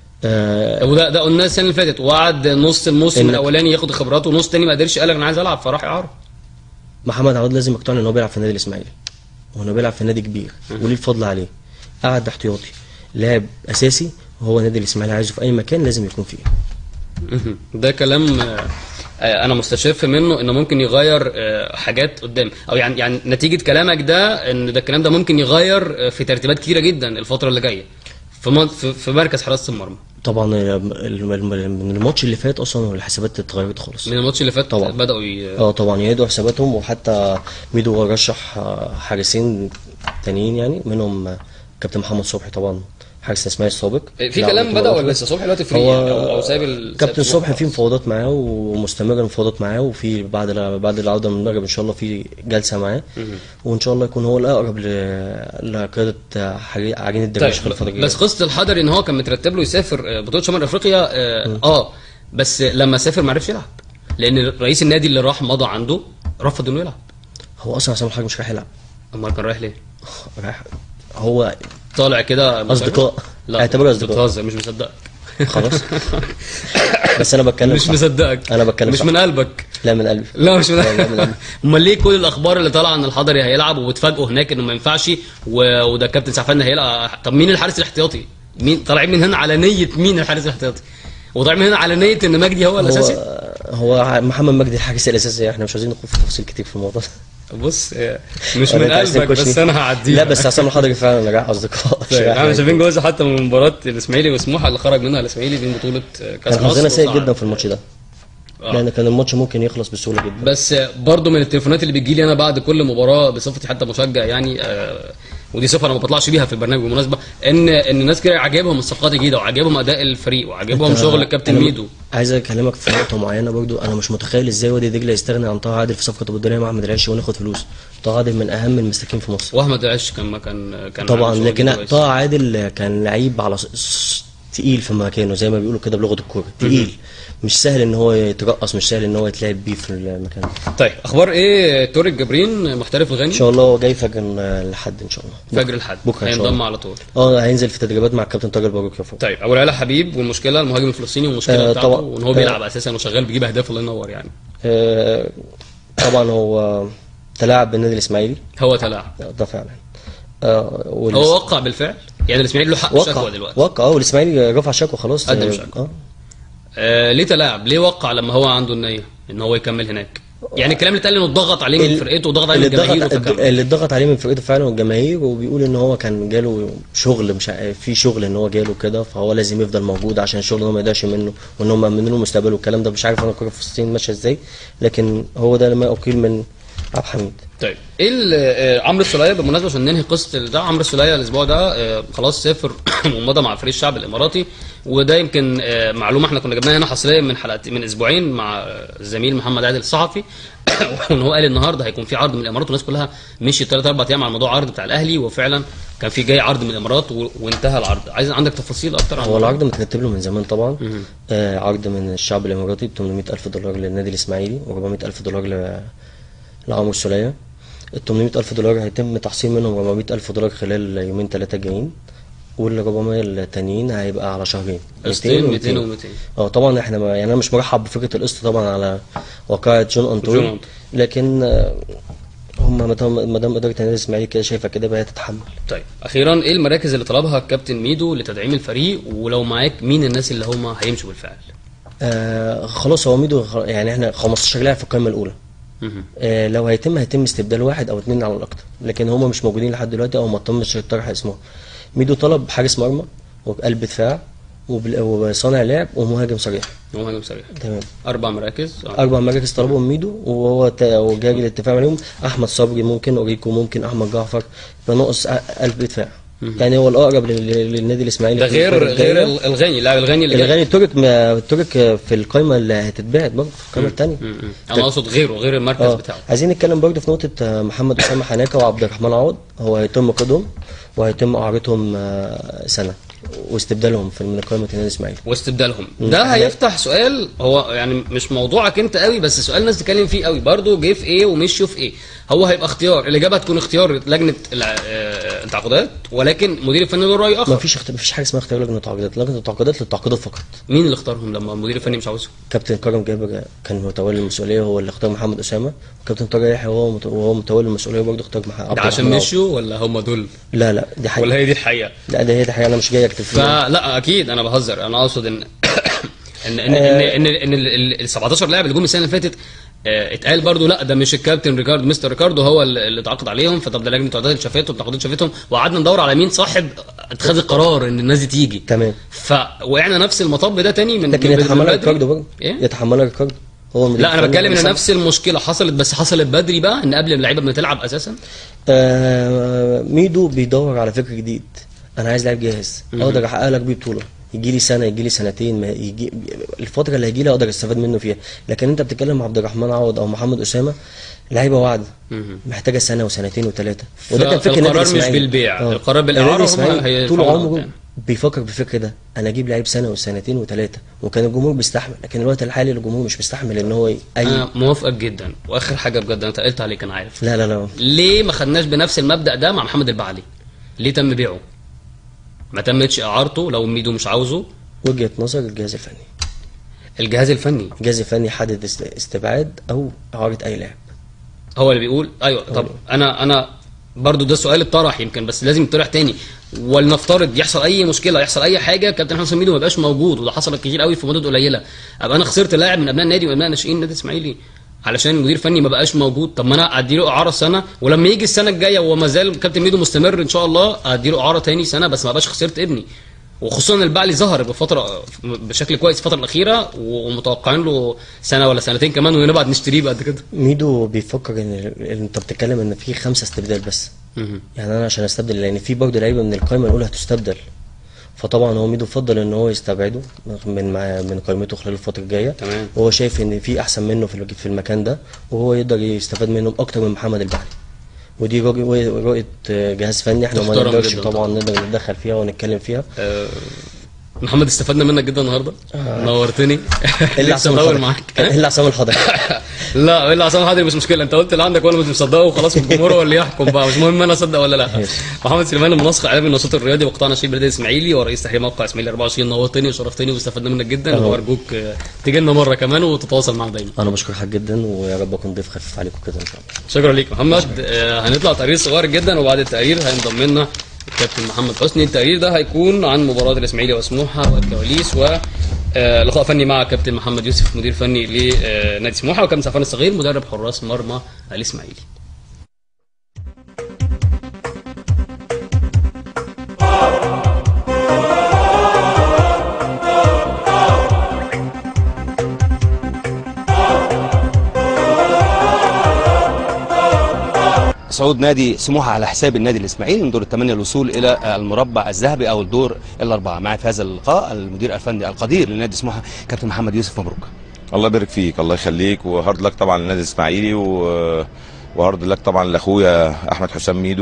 آه وده ده قلناه السنه اللي فاتت وقعد نص الموسم إنك- الاولاني ياخد خبرات ونص تاني ما قدرش قال لك انا عايز العب فراح اعاره محمد عواد لازم يقتنع ان هو بيلعب في النادي الاسماعيلي وانه بيلعب في نادي كبير وليه الفضل عليه قعد احتياطي لاعب اساسي وهو نادي الاسماعيلي عايزه في اي مكان لازم يكون فيه مهم. ده كلام آه، آه، انا مستشف منه انه ممكن يغير آه، حاجات قدام او يعني يعني نتيجه كلامك ده ان ده الكلام ده ممكن يغير آه، في ترتيبات كتيره جدا الفتره اللي جايه في من- في في مركز حراسه المرمى طبعا ال- ال- ال- من الماتش اللي فات اصلا الحسابات اتغيرت خالص من الماتش اللي فات طبعا. بداوا ي... اه طبعا يعيدوا حساباتهم وحتى ميدو رشح آه، حارسين تانيين يعني منهم آه، كابتن محمد صبحي طبعا حارس الاسماعيلي السابق في لعب كلام بطولة بدا أخرى. ولا لسه صبحي دلوقتي فري هو يعني او أو سايب ال- كابتن سايب صبحي في مفاوضات معاه ومستمر المفاوضات معاه وفي بعد بعد العوده من المغرب ان شاء الله في جلسه معاه وان شاء الله يكون هو الاقرب ل- لقياده حري- عجين الدراويش خلال الفتره طيب الجايه بس قصه الحضري ان هو كان مترتب له يسافر آه، بطوله شمال افريقيا اه, آه بس لما سافر ما عرفش يلعب لان رئيس النادي اللي راح مضى عنده رفض انه يلعب هو اصلا عصام الحاج مش رايح يلعب امال كان رايح ليه؟ رايح هو طالع كده أصدقاء. لا اعتبره أصدقاء. بتهزر مش مصدقك خلاص بس انا بتكلم مش صح. مصدقك أنا بتكلم مش صح. من قلبك لا من قلبي لا مش من لا، لا، من قلبي. امال ليه كل الاخبار اللي طالعه ان الحضري هيلعب وبتفاجئوا هناك انه ما ينفعش و... وده كابتن سعفان هيلعب طب مين الحارس الاحتياطي؟ مين طالعين من هنا على نيه مين الحارس الاحتياطي؟ وطالعين من هنا على نيه ان مجدي هو الاساسي؟ هو هو محمد مجدي الحارس الاساسي احنا مش عايزين ندخل في تفاصيل كتير في الموضوع ده بص آه، مش ولا من أنت عايز قلبك تنكشني؟ بس انا هعديها لا بس عصام الحضري فعلا راح اصدقاء مش طيب، رايح احنا يعني. شايفين جوازه حتى من مباراه الاسماعيلي وسموحه اللي خرج منها الاسماعيلي دي بطوله آه، كاس كان مصر حظنا سيء وصعد. جدا في الماتش ده آه. لان كان الماتش ممكن يخلص بسهوله جدا بس برضو من التليفونات اللي بتجي لي انا بعد كل مباراه بصفتي حتى مشجع يعني آه ودي صفه انا ما بطلعش بيها في البرنامج بالمناسبه ان ان الناس كده عاجبهم الصفقات الجديده وعاجبهم اداء الفريق وعاجبهم أنت- شغل الكابتن أنا ميدو عايز اكلمك في نقطه معينه برضو انا مش متخيل ازاي وادي دجله يستغني عن طه عادل في صفقه ابو الدنيا مع احمد العشي وناخد فلوس طه عادل من اهم المساكين في مصر واحمد عش كان ما كان كان طبعا عامل شغل لكن كويس. طه عادل كان لعيب على ص- ص- تقيل في مكانه زي ما بيقولوا كده بلغه الكوره تقيل مش سهل ان هو يترقص مش سهل ان هو يتلعب بيه في المكان ده. طيب اخبار ايه تورك جبرين محترف الغني ان شاء الله هو جاي فجر لحد ان شاء الله فجر الحد بكره ان شاء هينضم الله على طول اه هينزل في تدريبات مع الكابتن طارق الباروك يا فوق طيب ابو العلا حبيب والمشكله المهاجم الفلسطيني والمشكله آه، بتاعته طبعا. وان هو آه. بيلعب اساسا وشغال بيجيب اهداف الله ينور يعني آه، طبعا هو تلاعب بالنادي الاسماعيلي هو تلاعب ده فعلا آه، والإس- هو وقع بالفعل يعني الاسماعيلي له حق وقع شكوى دلوقتي وقع اه والاسماعيلي رفع شكوى خلاص قدم آه، شكوى. اه آه ليه تلاعب؟ ليه وقع لما هو عنده النية ان هو يكمل هناك؟ يعني الكلام اللي اتقال انه اتضغط عليه من ال- فرقته وضغط عليه من اللي جماهيره اتضغط فكمل اللي اتضغط عليه من فرقته فعلا والجماهير وبيقول ان هو كان جاله شغل مش ع- في شغل ان هو جاله كده فهو لازم يفضل موجود عشان الشغل ده ما يضيعش منه وان هم مأمنين له مستقبله والكلام ده مش عارف انا الكوره في فلسطين ماشيه ازاي لكن هو ده ما اقيل من عبد الحميد طيب ايه ال- آه، عمرو السوليه بالمناسبه عشان ننهي قصه ده عمرو السوليه الاسبوع ده آه، خلاص سافر ومضى مع فريق الشعب الاماراتي وده يمكن آه، معلومه احنا كنا جبناها هنا حصريا من حلقه من اسبوعين مع آه، الزميل محمد عادل الصحفي وان هو قال النهارده هيكون في عرض من الامارات والناس كلها مشيت ثلاث اربع ايام على الموضوع عرض بتاع الاهلي وفعلا كان في جاي عرض من الامارات و- وانتهى العرض عايز عندك تفاصيل اكتر عن هو العرض مترتب له من زمان طبعا آه عرض من الشعب الاماراتي ب 800 الف دولار للنادي الاسماعيلي و400 الف دولار ل- لعمرو السوليه ال 800 الف دولار هيتم تحصيل منهم 400 الف دولار خلال يومين ثلاثه جايين وال 400 التانيين هيبقى على شهرين قسطين 200 و200 اه طبعا احنا ما يعني انا مش مرحب بفكره القسط طبعا على واقعه جون جون انطوني أنطوني. لكن آه، هم ما دام ما دام اداره النادي الاسماعيلي كده شايفه كده بقى تتحمل طيب اخيرا ايه المراكز اللي طلبها الكابتن ميدو لتدعيم الفريق ولو معاك مين الناس اللي هم هيمشوا بالفعل آه خلاص هو ميدو خ- يعني احنا 15 لاعب في القائمه الاولى مهم. آه لو هيتم هيتم استبدال واحد او اثنين على الاكثر لكن هم مش موجودين لحد دلوقتي او ما تمش طرح اسمهم ميدو طلب حارس مرمى وقلب دفاع وبال- وصانع لعب ومهاجم صريح هو هجم صريح تمام اربع مراكز آه. اربع مراكز طلبهم ميدو وهو تا- وجاري الاتفاق عليهم احمد صبري ممكن اوريكو ممكن احمد جعفر فناقص أ- قلب دفاع يعني هو الاقرب لل- للنادي الاسماعيلي ده في غير الفترة الجاية. غير ال- الغني اللاعب الغني اللي جاي. الغني الترك ما الترك في القائمه اللي هتتباعد برضه في القائمه الثانيه م- م. انا اقصد غيره غير المركز اه بتاعه عايزين نتكلم برضه في نقطه آه، محمد اسامه حناكه وعبد الرحمن عوض هو هيتم قيدهم وهيتم اعارتهم آه، سنه واستبدالهم في من قائمه النادي الاسماعيلي واستبدالهم ده هيفتح سؤال هو يعني مش موضوعك انت قوي بس سؤال الناس تتكلم فيه قوي برضه جه في ايه ومشوا في ايه هو هيبقى اختيار الاجابه هتكون اختيار لجنه الع- آه، التعاقدات ولكن مدير الفني له راي ما اخر فيش اخت... ما فيش حاجه اسمها اختيار لجنه التعاقدات لجنه التعاقدات للتعاقدات فقط مين اللي اختارهم لما المدير الفني مش عاوزهم كابتن كرم جابر كان متولي المسؤوليه هو اللي اختار محمد اسامه وكابتن طارق يحيى وهو مت- وهو متولي المسؤوليه برضه اختار مح- عبد ده عشان الرحمن عوض. مشوا ولا هم دول لا لا دي حقيقه ولا هي دي الحقيقه لا ده هي دي حقيقه انا مش جاي اكتب فيها فلا اكيد انا بهزر انا اقصد ان ان ان ان ان, إن ال- ال 17 لاعب اللي جم السنه اللي فاتت آه، اتقال برضو لا ده مش الكابتن ريكاردو مستر ريكاردو هو اللي اللي اتعاقد عليهم فطب ده لجنه التعاقدات اللي شافتهم التعاقدات شافتهم وقعدنا ندور على مين صاحب اتخاذ القرار ان الناس دي تيجي تمام فوقعنا نفس المطب ده تاني من لكن من- من يتحملها بدري. ريكاردو برضه ايه يتحملها ريكاردو هو المدير لا انا الفني بتكلم ان اللي نفس المشكله حصلت بس حصلت بدري بقى ان قبل اللعيبه ما تلعب اساسا آه ميدو بيدور على فكر جديد انا عايز لاعب جاهز اقدر احقق لك بيه بطوله يجي لي سنه يجي لي سنتين ما يجي الفتره اللي هيجي لي اقدر استفاد منه فيها لكن انت بتتكلم عبد الرحمن عوض او محمد اسامه لعيبه وعد محتاجه سنه وسنتين وثلاثه وده كان فكر النادي فالقرار مش الإسماعيلي. بالبيع، آه. القرار بالإعارة النادي هم الإسماعيلي هي- طول يدفعوا عمره يعني. بيفكر بالفكر ده انا اجيب لعيب سنه وسنتين وثلاثه وكان الجمهور بيستحمل لكن الوقت الحالي الجمهور مش مستحمل ان هو اي انا موافقك جدا واخر حاجه بجد انا تقلت عليك انا عارف لا لا لا ليه ما خدناش بنفس المبدا ده مع محمد البعلي ليه تم بيعه ما تمتش اعارته لو ميدو مش عاوزه وجهه نظر الجهاز الفني الجهاز الفني الجهاز الفني حدد است- استبعاد او اعاره اي لاعب هو اللي بيقول ايوه طب انا انا برضو ده سؤال اتطرح يمكن بس لازم يطرح تاني ولنفترض يحصل اي مشكله يحصل اي حاجه كابتن حسن ميدو ما يبقاش موجود وده حصلت كتير قوي في مدد قليله ابقى انا خسرت لاعب من ابناء النادي وابناء ناشئين النادي الاسماعيلي علشان المدير الفني ما بقاش موجود طب ما انا ادي له اعاره سنه ولما يجي السنه الجايه وما زال كابتن ميدو مستمر ان شاء الله ادي له اعاره تاني سنه بس ما بقاش خسرت ابني وخصوصا ان البعلي ظهر بفتره بشكل كويس الفتره الاخيره ومتوقعين له سنه ولا سنتين كمان ونبعد نشتريه بعد كده ميدو بيفكر ان ال- انت بتتكلم ان في خمسه استبدال بس مهم. يعني انا عشان استبدل لان في برضه لعيبه من القائمه الاولى هتستبدل فطبعا هو ميدو فضل ان هو يستبعده من مع من قائمته خلال الفتره الجايه تمام. وهو شايف ان في احسن منه في الوج- في المكان ده وهو يقدر يستفاد منهم اكتر من محمد البحري ودي رؤية رؤية جهاز فني احنا ما تحترم نقدرش جداً طبعا نقدر نتدخل فيها ونتكلم فيها آه، محمد استفدنا منك جدا النهارده نورتني الا نفسي عصام اطول الحضري معاك الا عصام الحضري لا الا عصام حضري مش مشكله انت قلت اللي عندك وانا مش مصدقه وخلاص الجمهور هو اللي يحكم بقى مش مهم انا اصدق ولا لا ماشي. محمد سليمان المنسق اعلامي النشاط الرياضي وقطاع نشيد بلديه الاسماعيلي ورئيس تحرير موقع اسماعيلي 24 نورتني وشرفتني واستفدنا منك جدا أهو. وارجوك آه، تيجي لنا مره كمان وتتواصل معنا دايما انا بشكر حضرتك جدا ويا رب اكون ضيف خفيف عليكم كده ان شاء الله شكرا ليك محمد آه، هنطلع تقرير صغير جدا وبعد التقرير هينضم لنا الكابتن محمد حسني التقرير ده هيكون عن مباراه الاسماعيلي وسموحه والكواليس و آه، لقاء فني مع كابتن محمد يوسف مدير فني لنادي سموحه وكابتن سعفان الصغير مدرب حراس مرمى الاسماعيلي صعود نادي سموحه على حساب النادي الاسماعيلي من دور الثمانيه الوصول الى المربع الذهبي او الدور الاربعه معي في هذا اللقاء المدير الفني القدير لنادي سموحه كابتن محمد يوسف مبروك الله يبارك فيك الله يخليك وهارد لك طبعا للنادي الاسماعيلي و... وهارد لك طبعا لاخويا احمد حسام ميدو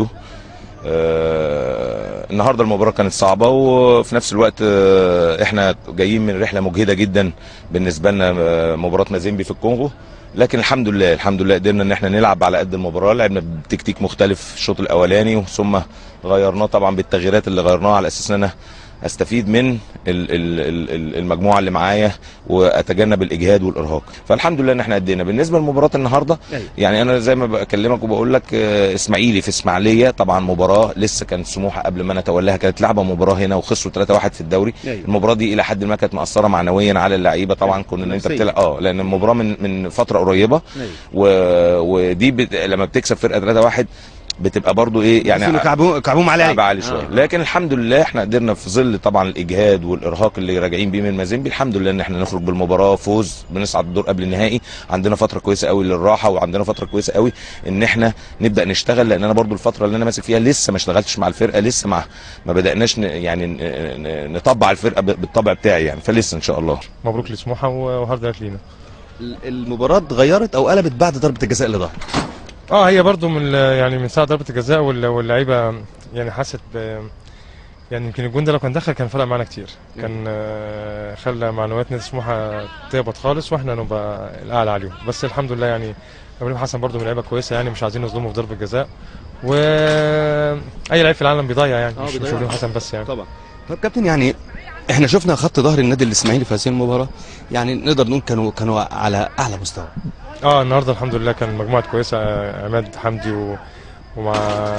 آه، النهارده المباراه كانت صعبه وفي نفس الوقت آه، احنا جايين من رحله مجهده جدا بالنسبه لنا آه، مباراه مازيمبي في الكونغو لكن الحمد لله الحمد لله قدرنا ان احنا نلعب على قد المباراه لعبنا بتكتيك مختلف الشوط الاولاني ثم غيرناه طبعا بالتغييرات اللي غيرناها على اساس ان انا استفيد من ال- ال- ال- ال- المجموعه اللي معايا واتجنب الاجهاد والارهاق فالحمد لله ان احنا ادينا بالنسبه لمباراه النهارده أيوة. يعني انا زي ما بكلمك وبقول لك آه، اسماعيلي في اسماعيليه طبعا مباراه لسه كانت سموحه قبل ما انا اتولاها كانت لعبه مباراه هنا وخسروا 3-1 في الدوري أيوة. المباراه دي الى حد ما كانت مأثره معنويا على اللعيبه طبعا كنا ان انت نفسياً. بتلعب اه لان المباراه من من فتره قريبه أيوة. و... ودي بت... لما بتكسب فرقه 3-1 بتبقى برضو ايه يعني يعني كعبهم كعبهم على لعب عالي شويه آه. لكن الحمد لله احنا قدرنا في ظل طبعا الاجهاد والارهاق اللي راجعين بيه من مازيمبي الحمد لله ان احنا نخرج بالمباراه فوز بنصعد الدور قبل النهائي عندنا فتره كويسه قوي للراحه وعندنا فتره كويسه قوي ان احنا نبدا نشتغل لان انا برضو الفتره اللي انا ماسك فيها لسه ما اشتغلتش مع الفرقه لسه ما ما بداناش ن... يعني ن- ن- نطبع الفرقه ب- بالطبع بتاعي يعني فلسه ان شاء الله مبروك لسموحه وهارد لك لينا المباراه اتغيرت او قلبت بعد ضربه الجزاء اللي ضاعت اه هي برضو من ال- يعني من ساعه ضربه الجزاء وال- واللعيبه يعني حست ب يعني يمكن الجون ده لو كان دخل كان فرق معانا كتير كان آه، خلى معنويات نادي سموحه تهبط خالص واحنا نبقى الاعلى عليهم بس الحمد لله يعني ابراهيم حسن برضو من لعيبه كويسه يعني مش عايزين نظلمه في ضربه جزاء و اي لعيب في العالم بيضيع يعني آه، مش مش بيضيع. ابراهيم حسن بس يعني طبعا طب كابتن يعني احنا شفنا خط ظهر النادي الاسماعيلي في هذه المباراه يعني نقدر نقول كانوا كانوا على اعلى مستوى اه النهارده الحمد لله كان مجموعه كويسه آه، عماد حمدي و... ومع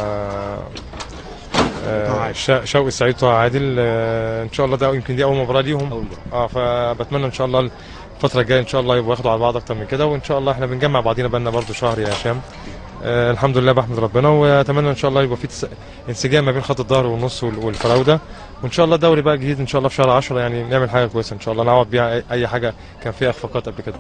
طه آه عادل. شا- شوقي سعيد طه عادل آه ان شاء الله ده يمكن دي اول مباراه ليهم اول مباراه اه فبتمنى ان شاء الله الفتره الجايه ان شاء الله يبقوا ياخدوا على بعض اكتر من كده وان شاء الله احنا بنجمع بعضينا بقالنا برضو شهر يا هشام آه الحمد لله بحمد ربنا واتمنى ان شاء الله يبقى في تس- انسجام ما بين خط الظهر والنص وال- والفراوده وان شاء الله الدوري بقى جديد ان شاء الله في شهر 10 يعني نعمل حاجه كويسه ان شاء الله نعوض بيها أي- اي حاجه كان فيها اخفاقات قبل كده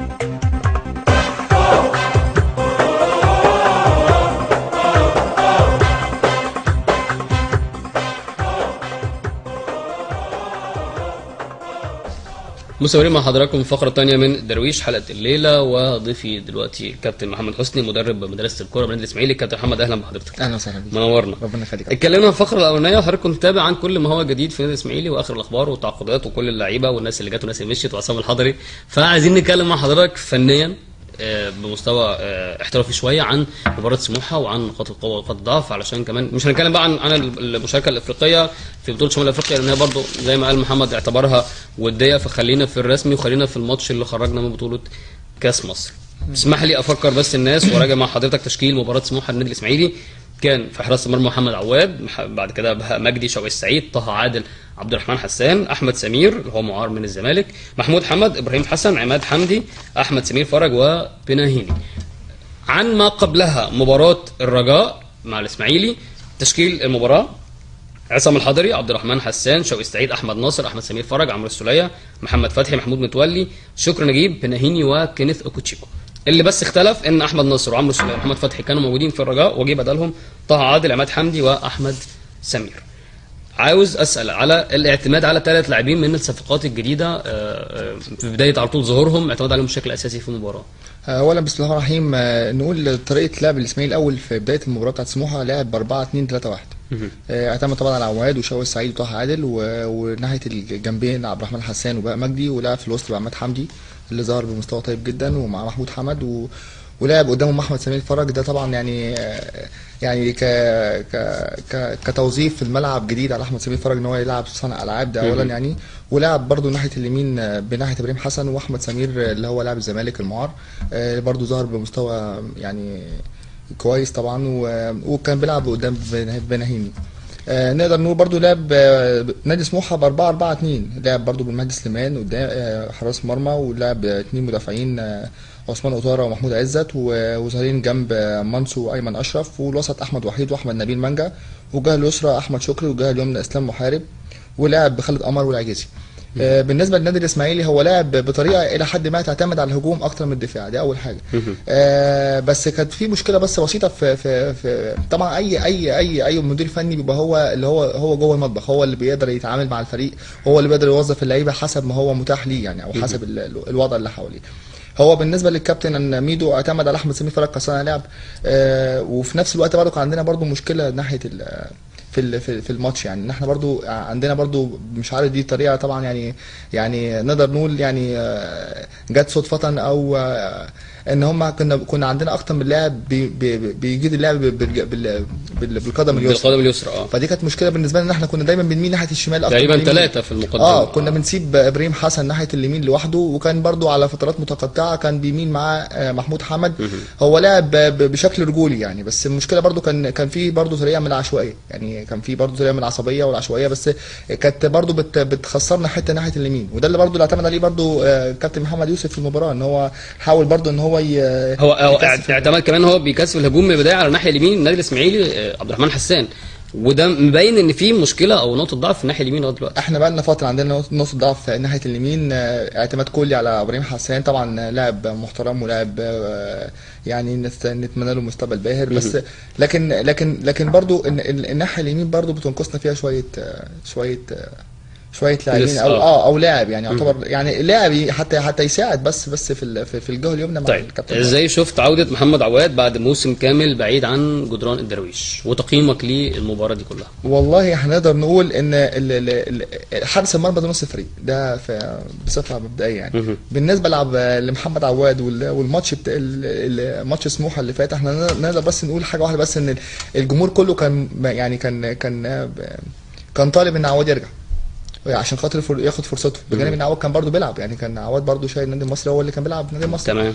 مستمرين مع حضراتكم في فقرة تانية من درويش حلقة الليلة وضيفي دلوقتي كابتن محمد حسني مدرب مدرسة الكورة بنادي الإسماعيلي كابتن محمد أهلا بحضرتك اهلا وسهلا بيك منورنا ربنا يخليك اتكلمنا في الفقرة الأولانية وحضرتك كنت متابع عن كل ما هو جديد في النادي الإسماعيلي وآخر الأخبار والتعاقدات وكل اللعيبة والناس اللي جت والناس اللي مشيت وعصام الحضري فعايزين نتكلم مع حضرتك فنيا آه، بمستوى آه، احترافي شويه عن مباراه سموحه وعن نقاط القوه ونقاط الضعف علشان كمان مش هنتكلم بقى عن عن المشاركه الافريقيه في بطوله شمال افريقيا لان هي برضه زي ما قال محمد اعتبرها وديه فخلينا في الرسمي وخلينا في الماتش اللي خرجنا من بطوله كاس مصر اسمح لي افكر بس الناس وراجع مع حضرتك تشكيل مباراه سموحه النادي الاسماعيلي كان في حراسه المرمى محمد عواد مح- بعد كده بهاء مجدي شوقي السعيد طه عادل عبد الرحمن حسان احمد سمير اللي هو معار من الزمالك محمود حمد ابراهيم حسن عماد حمدي احمد سمير فرج وبناهيني عن ما قبلها مباراه الرجاء مع الاسماعيلي تشكيل المباراه عصام الحضري عبد الرحمن حسان شوقي السعيد احمد ناصر احمد سمير فرج عمرو السوليه محمد فتحي محمود متولي شكري نجيب بناهيني وكينيث اوكوتشيكو اللي بس اختلف ان احمد ناصر وعمرو السوليه ومحمد فتحي كانوا موجودين في الرجاء وجي بدلهم طه عادل عماد حمدي واحمد سمير عاوز اسال على الاعتماد على ثلاث لاعبين من الصفقات الجديده آه، آه، في بدايه على طول ظهورهم اعتماد عليهم بشكل اساسي في المباراه اولا بسم الله الرحمن الرحيم آه، نقول طريقه لعب الاسماعيلي الاول في بدايه المباراه بتاعت سموحه لعب ب 4 2 3 1 آه، اعتمد طبعا على عواد وشوقي السعيد وطه عادل و- وناحيه الجنبين عبد الرحمن حسان وبقى مجدي ولعب في الوسط بعماد حمدي اللي ظهر بمستوى طيب جدا ومع محمود حمد و... ولعب قدامهم احمد سمير فرج ده طبعا يعني آه، يعني ك... ك... ك... كتوظيف في الملعب جديد على احمد سمير فرج ان هو يلعب صانع العاب ده اولا يعني ولعب برضو ناحيه اليمين آه، بناحيه ابراهيم حسن واحمد سمير آه، اللي هو لاعب الزمالك المعار آه، برضو ظهر بمستوى يعني كويس طبعا و... وكان بيلعب قدام بن- بناهيني آه نقدر نقول برضو لعب آه نادي سموحه ب 4 4 2 لعب برضو بالمهدي سليمان قدام آه حراس مرمى ولعب آه، اتنين مدافعين آه عثمان قطاره ومحمود عزت و- وظاهرين جنب آه، منصور وايمن اشرف والوسط احمد وحيد واحمد نبيل منجا والجهه اليسرى احمد شكري والجهه اليمنى اسلام محارب ولعب بخالد قمر والعجيزي آه، بالنسبه للنادي الاسماعيلي هو لعب بطريقه الى حد ما تعتمد على الهجوم اكتر من الدفاع دي اول حاجه آه، بس كانت في مشكله بس بسيطه في في, في طبعا اي اي اي اي مدير فني بيبقى هو اللي هو هو جوه المطبخ هو اللي بيقدر يتعامل مع الفريق هو اللي بيقدر يوظف اللعيبه حسب ما هو متاح ليه يعني او حسب ال- ال- الوضع اللي حواليه هو بالنسبه للكابتن ان ميدو اعتمد على احمد سمير فرج كصانع لعب آه وفي نفس الوقت برضه كان عندنا برضه مشكله ناحيه ال- في ال- في في الماتش يعني ان احنا برضو عندنا برضو مش عارف دي طريقه طبعا يعني يعني نقدر نقول يعني آه، جت صدفه او آه، ان هم كنا كنا عندنا اكتر من لاعب بي- بي- بيجيد اللعب بال- بال- بال- بالقدم اليسرى بالقدم اليسرى اه فدي كانت مشكله بالنسبه لنا ان احنا كنا دايما بنميل ناحيه الشمال اكتر تقريبا من اليمين. ثلاثه في المقدمه اه كنا بنسيب ابراهيم حسن ناحيه اليمين لوحده وكان برضو على فترات متقطعه كان بيميل معاه آه، محمود حمد هو لعب ب- بشكل رجولي يعني بس المشكله برضو كان كان في برضو طريقه من العشوائيه يعني كان في برضو طريقه من العصبيه والعشوائيه بس كانت برضو بت بتخسرنا حته ناحيه اليمين وده اللي برضو اللي اعتمد عليه برضو آه، كابتن محمد يوسف في المباراه ان هو حاول برضو ان هو ي- هو هو يكثف اعتمد كمان هو بيكثف الهجوم من البدايه على الناحيه اليمين النادي الاسماعيلي آه، عبد الرحمن حسان وده مبين ان في مشكله او نقطه ضعف في الناحيه اليمين لغايه دلوقتي احنا بقى لنا فتره عندنا نقطه ضعف ناحيه اليمين آه، اعتماد كلي على ابراهيم حسان طبعا لاعب محترم ولاعب آه، يعني نت- نتمنى له مستقبل باهر بس لكن لكن لكن برضو الن- ال- الناحيه اليمين برضو بتنقصنا فيها شويه آه، شويه آه، شويه لاعبين لسه، او آه. اه او لاعب يعني يعتبر يعني لاعب ي- حتى حتى يساعد بس بس في ال- في في الجهه اليمنى مع طيب الكابتن ازاي شفت عوده محمد عواد بعد موسم كامل بعيد عن جدران الدرويش وتقييمك للمباراه دي كلها والله هنقدر نقول ان ال- ال- ال- حارس المرمى ده نص الفريق ده في بصفه مبدئيه يعني مهم. بالنسبه لعب لمحمد عواد وال- والماتش بتاع ال- ال- ماتش سموحه اللي فات احنا نقدر- نقدر بس نقول حاجه واحده بس ان الجمهور كله كان يعني كان كان كان طالب ان عواد يرجع عشان خاطر فر- ياخد فرصته بجانب ان عواد كان برضه بيلعب يعني كان عواد برضه شايل النادي المصري هو اللي كان بيلعب النادي المصري تمام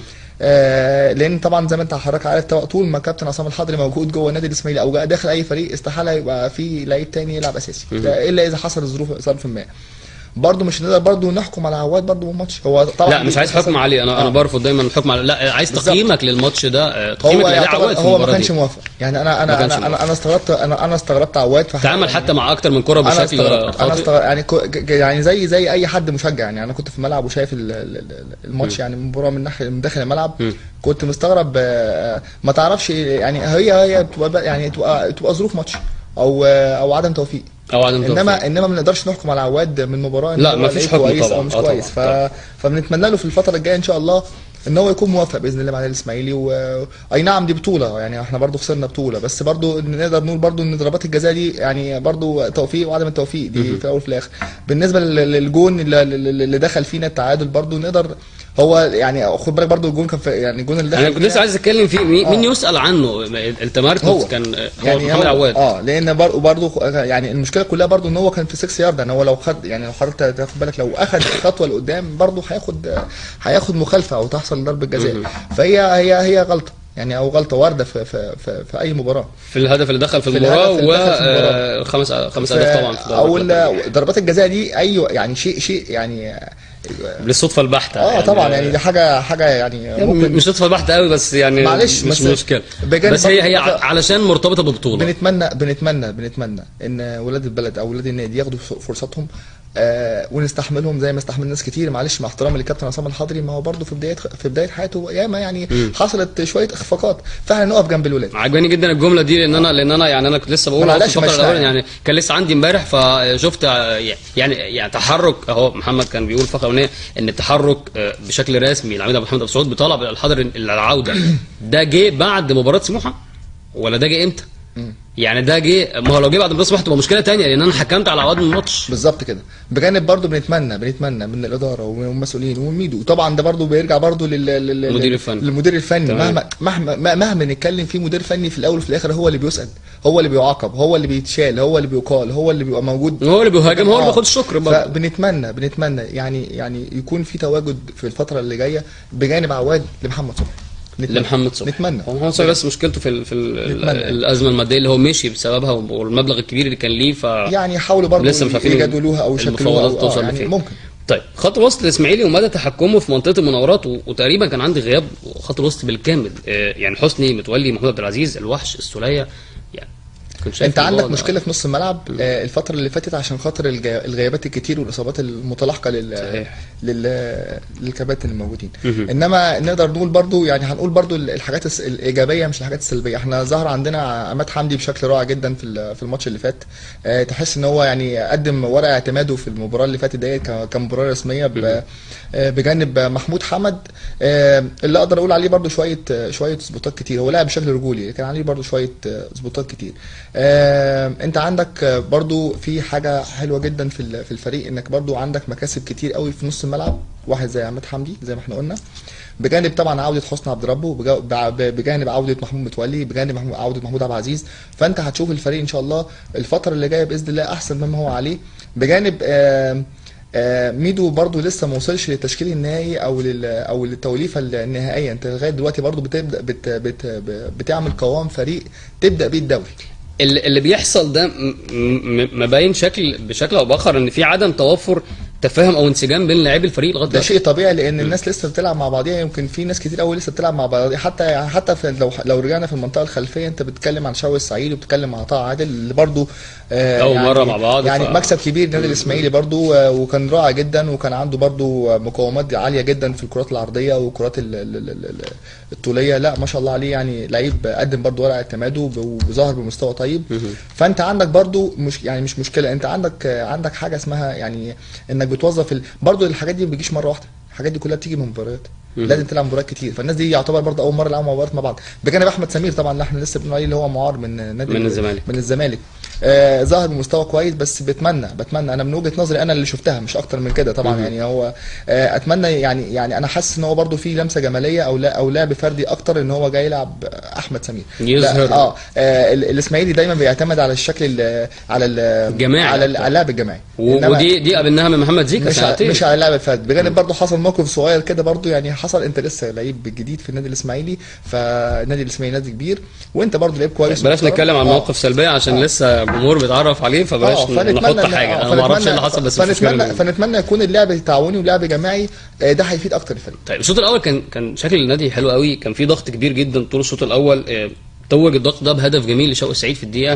آه لان طبعا زي ما انت حضرتك عارف طو- طول ما كابتن عصام الحضري موجود جوه النادي الاسماعيلي او جا- داخل اي فريق استحاله يبقى في لعيب تاني يلعب اساسي ده الا اذا حصل ظروف ظرف ما برضه مش هنقدر برضه نحكم على عواد برضه بالماتش هو طبعا لا مش عايز حكم عليه انا انا آه. برفض دايما الحكم على لا عايز بالظبط. تقييمك للماتش ده آه، تقييمك هو لاداء يعتبر عواد في هو ما المباراه كانش دي موافق يعني انا ما انا كانش انا انا, موافق. أنا استغربت انا انا استغربت عواد في حاجة تعامل يعني- حتى مع اكتر من كره انا بشكل استغربت انا خاطئ استغربت يعني كو- ج- ج- يعني زي زي اي حد مشجع يعني انا كنت في الملعب وشايف ال- ال- ال- الماتش يعني المباراه من ناحيه من داخل الملعب مم. كنت مستغرب آه، ما تعرفش يعني هي هي بتبقى بقى- يعني تبقى تبقى ظروف ماتش او آه، او عدم توفيق او عدم توفيق. انما انما ما نقدرش نحكم على عواد من مباراه إن لا، هو ما فيش لعيب حكم كويس طبعاً. او مش آه، كويس ف... طبعاً. فبنتمنى له في الفتره الجايه ان شاء الله ان هو يكون موفق باذن الله مع النادي الاسماعيلي و... اي نعم دي بطوله يعني احنا برضو خسرنا بطوله بس برضو إن نقدر نقول برضو ان ضربات الجزاء دي يعني برضو توفيق وعدم التوفيق دي في الاول وفي الاخر بالنسبه لل- للجون اللي, اللي دخل فينا التعادل برضو نقدر هو يعني خد بالك برضو الجون كان في يعني الجون اللي دخل انا كنت لسه فينا- عايز اتكلم فيه مين, آه. مين يسال عنه التمركز هو. كان آه، هو يعني محمد هو- عواد اه لان برضه برضه يعني المشكله كلها برضه ان هو كان في 6 يارد يعني هو لو خد يعني لو حضرتك تاخد بالك لو اخد خطوه لقدام برضه هياخد هياخد مخالفه او تحصل ضربه جزاء فهي هي هي غلطه يعني او غلطه وارده في في في, في اي مباراه في الهدف اللي دخل في في المباراه الهدف اللي دخل في المباراة. وخمس خمس اهداف طبعا في او ضربات الجزاء. ال- ضربات الجزاء دي ايوه يعني شيء شيء يعني بالصدفه البحته اه طبعا يعني دي حاجه حاجه يعني يعني ممكن مش صدفه بحته قوي بس يعني معلش، مش بس مشكله بجانب بس هي برضه هي كده- علشان مرتبطه ببطوله بنتمنى بنتمنى بنتمنى ان ولاد البلد او ولاد النادي ياخدوا فرصتهم آه ونستحملهم زي ما استحمل ناس كتير معلش مع احترامي للكابتن عصام الحضري ما هو برضه في بدايه في بدايه حياته ياما يعني حصلت شويه اخفاقات فاحنا نقف جنب الولاد عجباني جدا الجمله دي لان انا لان انا يعني انا كنت لسه بقول ما أهو في معلش، الفقره مش الاولانيه يعني. يعني كان لسه عندي امبارح فشفت آه، يعني يعني تحرك اهو محمد كان بيقول في الفقره الاولانيه ان التحرك آه، بشكل رسمي العميد عبد الحميد ابو سعود بطلب الحضر العوده ده جه بعد مباراه سموحه ولا ده جه امتى؟ يعني ده جه ما هو لو جه بعد مباراه سموحه تبقى مشكله تانية لان انا حكمت على عواد من الماتش بالظبط كده بجانب برضه بنتمنى بنتمنى من الاداره والمسؤولين والميدو طبعا ده برضه بيرجع برضه لل لل- المدير الفني. للمدير الفني تمام. مهما مهما مهما نتكلم فيه مدير فني في الاول وفي الاخر هو اللي بيسال هو اللي بيعاقب هو اللي بيتشال هو اللي بيقال هو اللي بيبقى موجود هو اللي بيهاجم هو اللي آه. بياخد الشكر برضه فبنتمنى بنتمنى يعني يعني يكون في تواجد في الفتره اللي جايه بجانب عواد لمحمد صبحي نتمنى. لمحمد صبحي نتمنى هو محمد صبحي بس مشكلته في ال في ال نتمنى. الازمه الماديه اللي هو مشي بسببها والمبلغ الكبير اللي كان ليه ف يعني يحاولوا برضه لسه مش عارفين يجادلوها او يشكلوها المفاوضات أو- توصل آه يعني لفين. ممكن طيب خط الوسط الاسماعيلي ومدى تحكمه في منطقه المناورات و- وتقريبا كان عندي غياب خط الوسط بالكامل آه، يعني حسني متولي محمود عبد العزيز الوحش السوليه يعني كنت شايف انت عندك الموضوع ده. مشكله في نص الملعب آه، الفتره اللي فاتت عشان خاطر الج- الغيابات الكتير والاصابات المتلاحقه لل صحيح. لل للكباتن الموجودين مهم. انما نقدر نقول برضو يعني هنقول برضو ال- الحاجات الس- الايجابيه مش الحاجات السلبيه احنا ظهر عندنا عماد حمدي بشكل رائع جدا في ال- في الماتش اللي فات آه، تحس ان هو يعني قدم ورق اعتماده في المباراه اللي فاتت ديت ك- كمباراه رسميه ب- آه، بجانب محمود حمد آه، اللي اقدر اقول عليه برضو شويه آه، شويه سبوتات كتير هو لعب بشكل رجولي كان عليه برضو شويه آه، سبوتات كتير آه، انت عندك آه، برضو في حاجه حلوه جدا في ال- في الفريق انك برضو عندك مكاسب كتير قوي في نص الملعب واحد زي عماد حمدي زي ما احنا قلنا بجانب طبعا عوده حسني عبد ربه وبجا- بع- بجانب عوده محمود متولي بجانب محمود- عوده محمود عبد العزيز فانت هتشوف الفريق ان شاء الله الفتره اللي جايه باذن الله احسن مما هو عليه بجانب آه آه ميدو برضو لسه ما وصلش للتشكيل النهائي او لل او للتوليفه النهائيه انت لغايه دلوقتي برضو بتبدا بت بت بتعمل قوام فريق تبدا بيه الدوري اللي اللي بيحصل ده م- م- مبين شكل بشكل او باخر ان في عدم توافر تفاهم او انسجام بين لاعبي الفريق لغايه ده دلوقتي. شيء طبيعي لان الناس لسه بتلعب مع بعضيها يمكن في ناس كتير قوي لسه بتلعب مع بعضيها حتى يعني حتى في لو لو رجعنا في المنطقه الخلفيه انت بتتكلم عن شوقي السعيد وبتتكلم مع طه عادل اللي برضو آه أول مرة مع بعض، يعني ف- مكسب كبير النادي الاسماعيلي برضو آه وكان رائع جدا وكان عنده برضو مقاومات عاليه جدا في الكرات العرضيه والكرات ال- ال- ال- ال- الطوليه لا ما شاء الله عليه يعني لعيب قدم برضو ورقه اعتماده وب- وظهر بمستوى طيب فانت عندك برضو مش يعني مش مشكله انت عندك آه، عندك حاجه اسمها يعني انك بتوظف ال... برضو الحاجات دي ما بتجيش مره واحده الحاجات دي كلها بتيجي من مباريات لازم تلعب مباريات كتير فالناس دي يعتبر برضه اول مره يلعبوا مباريات مع بعض بجانب احمد سمير طبعا اللي احنا لسه بنقول عليه اللي هو معار من نادي من الزمالك. من الزمالك آه ظهر بمستوى كويس بس بتمنى بتمنى انا من وجهه نظري انا اللي شفتها مش اكتر من كده طبعا يعني هو آه اتمنى يعني يعني انا حاسس ان هو برضه في لمسه جماليه او لا او لعب فردي اكتر ان هو جاي يلعب احمد سمير يظهر. لا اه, آه ال- الاسماعيلي دايما بيعتمد على الشكل ال- على ال- الجماعي على ال- أكتر. على اللعب الجماعي و- إنما- ودي دي قابلناها من محمد زيكا مش على سنتين مش على اللعب الفردي بجانب برضه حصل موقف صغير كده برضه يعني حصل انت لسه لعيب جديد في النادي الاسماعيلي فالنادي الاسماعيلي نادي كبير وانت برضه لعيب كويس بلاش محترم. نتكلم عن آه. مواقف سلبيه عشان آه. لسه الجمهور بيتعرف عليه فبلاش اه فنتمنى نحط إن- حاجه آه، انا ما اعرفش ايه اللي فنتمنى- حصل بس مش فنتمنى مشكلة. فنتمنى يكون اللعب تعاوني ولعب جماعي آه، ده هيفيد اكتر الفريق طيب الشوط الاول كان كان شكل النادي حلو قوي كان في ضغط كبير جدا طول الشوط الاول آه، توج الضغط ده بهدف جميل لشوقي سعيد في الدقيقه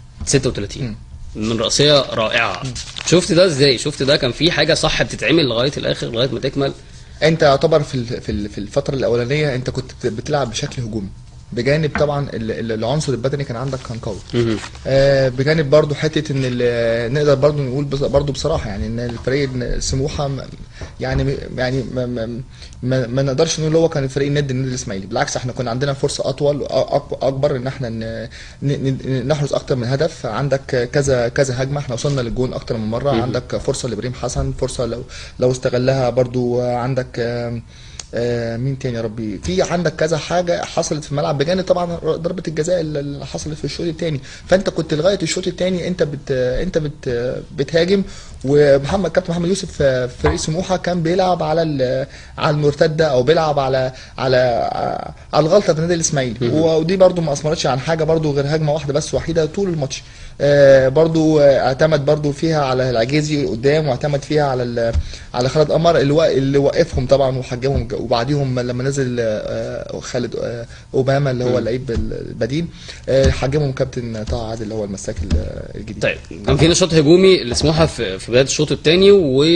36 من رأسية رائعة شفت ده ازاي شفت ده كان في حاجة صح بتتعمل لغاية الاخر لغاية ما تكمل انت يعتبر في ال- في ال- في الفتره الاولانيه انت كنت بت- بتلعب بشكل هجومي بجانب طبعا ال- ال- العنصر البدني كان عندك كان قوي مهم. آه بجانب برضو حته ان ال- نقدر برضو نقول بص- برضو بصراحه يعني ان الفريق سموحه م- يعني يعني ما, ما, ما, ما نقدرش نقول هو كان الفريق ند النادي الاسماعيلي بالعكس احنا كنا عندنا فرصه اطول وأك- اكبر ان احنا ن- ن- ن- نحرز اكتر من هدف عندك كذا كذا هجمه احنا وصلنا للجون اكتر من مره عندك فرصه لابراهيم حسن فرصه لو لو استغلها برضو عندك آم، آه مين تاني يا ربي في عندك كذا حاجه حصلت في الملعب بجانب طبعا ضربه الجزاء اللي حصلت في الشوط الثاني فانت كنت لغايه الشوط الثاني انت بت انت بت بتهاجم ومحمد كابتن محمد يوسف في فريق سموحه كان بيلعب على ال- على المرتده او بيلعب على على على الغلطه في النادي الاسماعيلي ودي برضو ما اثمرتش عن حاجه برضو غير هجمه واحده بس وحيده طول الماتش آه، برضو آه، اعتمد برضو فيها على العجيزي قدام واعتمد فيها على ال- على خالد قمر اللي وا- اللي وقفهم طبعا وحجمهم وبعديهم لما نزل آه، خالد آه، اوباما اللي هو اللعيب البديل آه، حجمهم كابتن طه عادل اللي هو المساك ال- الجديد طيب كان في نشاط هجومي لسموحه في في بدايه الشوط الثاني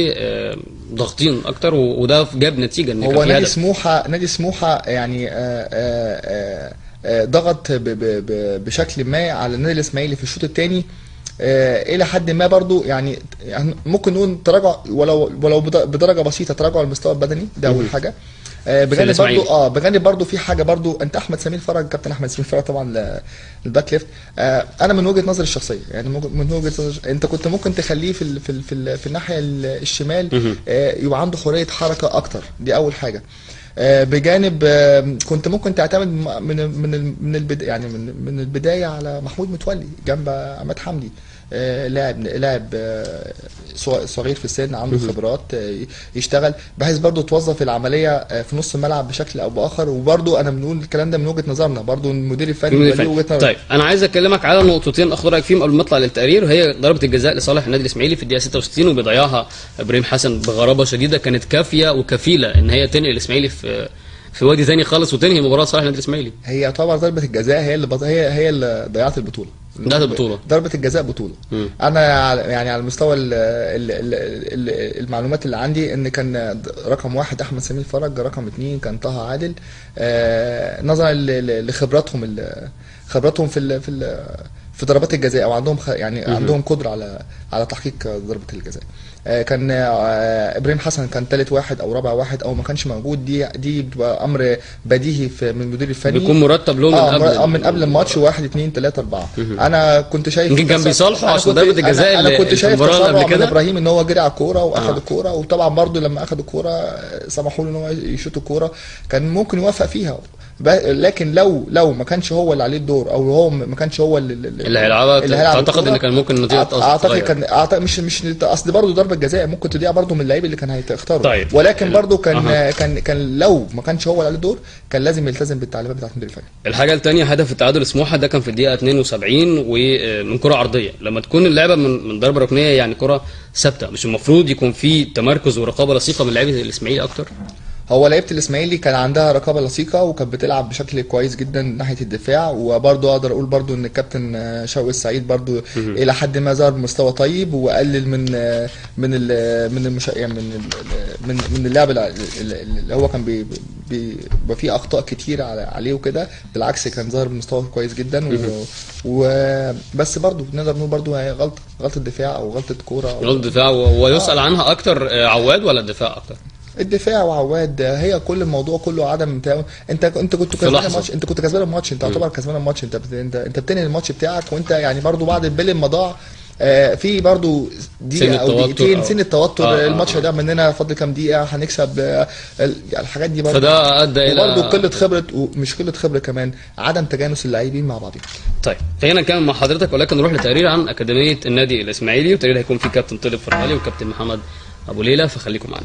وضاغطين اكتر و- وده جاب نتيجه ان هو كان في نادي هدف سموحه نادي سموحه يعني آه، آه، آه، آه، ضغط ب- ب- ب- بشكل ما على النادي الاسماعيلي في الشوط الثاني الى حد ما برضو يعني يعني ممكن نقول تراجع ولو ولو بد- بدرجه بسيطه تراجع المستوى البدني ده اول حاجه آه، بجانب الإسماعيلي. برضو اه بجانب برضو في حاجه برضو انت احمد سمير فرج كابتن احمد سمير فرج طبعا ل- الباك ليفت آه انا من وجهه نظري الشخصيه يعني من وجهة- من وجهه نظري انت كنت ممكن تخليه في ال في ال في, ال في الناحيه ال- الشمال آه يبقى عنده حريه حركه اكتر دي اول حاجه آه بجانب آه كنت ممكن تعتمد م- من من ال- من البدايه يعني من من البدايه على محمود متولي جنب عماد حمدي آه، لاعب لاعب آه، صغ- صغير في السن عنده خبرات آه، يشتغل بحيث برضه توظف العمليه آه، في نص الملعب بشكل او باخر وبرضه انا بنقول الكلام ده من وجهه نظرنا برضه المدير الفني المدير بيبقى ليه الفني. وجهه نظر طيب انا عايز اكلمك على نقطتين اخد رايك فيهم قبل ما اطلع للتقرير وهي ضربه الجزاء لصالح النادي الاسماعيلي في الدقيقه 66 وبيضيعها ابراهيم حسن بغرابه شديده كانت كافيه وكفيله ان هي تنقل الاسماعيلي في في وادي ثاني خالص وتنهي مباراه صالح النادي الاسماعيلي هي طبعا ضربه الجزاء هي اللي بط... هي هي اللي ضيعت البطوله ده البطولة. ضربه الجزاء بطوله مم. انا على- يعني على مستوى ال ال ال ال المعلومات اللي عندي ان كان رقم واحد احمد سمير فرج رقم اتنين كان طه عادل آه، نظرا ل- ل- لخبراتهم ال- خبراتهم في ال في ال في ضربات الجزاء او عندهم خ- يعني عندهم قدره على على تحقيق ضربه الجزاء آه، كان آه، ابراهيم حسن كان ثالث واحد او رابع واحد او ما كانش موجود دي دي بتبقى امر بديهي في من المدير الفني بيكون مرتب له من اه قبل آه، من قبل الماتش واحد اتنين تلاته اربعه انا كنت شايف يمكن كان مثلاً- بيصالحوا أنا عشان كنت- ضربة الجزاء انا, أنا اللي- كنت اللي في شايف المباراة اللي تسرع قبل من كده. ابراهيم ان هو جري على الكوره واخد آه. الكوره وطبعا برضو لما اخد الكوره آه، سمحوا له ان هو يشوط الكوره كان ممكن يوفق فيها ب- لكن لو لو ما كانش هو اللي عليه الدور او هو ما كانش هو اللي, اللي هيلعبها تعتقد ان كان ممكن النتيجه أعت- اعتقد تتغير. كان اعتقد مش مش اصل برضه ضربه جزاء ممكن تضيع برضه من اللعيب اللي كان هيختاره طيب. ولكن برضه كان أها. كان كان لو ما كانش هو اللي عليه الدور كان لازم يلتزم بالتعليمات بتاعت المدير الفني الحاجه الثانيه هدف التعادل سموحه ده كان في الدقيقه 72 ومن كره عرضيه لما تكون اللعبه من من ضربه ركنيه يعني كره ثابته مش المفروض يكون في تمركز ورقابه لصيقه من لعيبه الاسماعيلي اكتر هو لعيبه الاسماعيلي كان عندها رقابه لصيقه وكانت بتلعب بشكل كويس جدا ناحيه الدفاع وبرضه اقدر اقول برضه ان الكابتن آه، شوقي السعيد برضه الى حد ما ظهر بمستوى طيب وقلل من آه، من ال من المش... يعني من ال- من من اللعب الع- اللي هو كان بي- بي- بيبقى فيه اخطاء كتير على- عليه وكده بالعكس كان ظاهر بمستوى كويس جدا و... و... بس برضه نقدر نقول برضه هي غلطه غلطه دفاع او غلطه كوره أو... رد الدفاع و- ويسال عنها اكتر آه، عواد ولا الدفاع اكتر الدفاع وعواد هي كل الموضوع كله عدم بتاع انت انت كنت في كسبان لحظة. الماتش انت كنت كسبان الماتش انت يعتبر كسبان الماتش انت بت... انت انت بتنهي الماتش بتاعك وانت يعني برضو بعد البيل ما ضاع آه، في برضو سن دقيقه او التوتر دقيقتين أو- سن التوتر آه، آه، الماتش آه. هيضيع مننا فاضل كام دقيقه هنكسب آه، ال- الحاجات دي برضو فده ادى الى وبرضو قله خبره ومش قله خبره كمان عدم تجانس اللاعبين مع بعضهم طيب خلينا نكمل مع حضرتك ولكن نروح لتقرير عن اكاديميه النادي الاسماعيلي وتقرير هيكون فيه كابتن طلب فرغالي وكابتن محمد ابو ليلى فخليكم معانا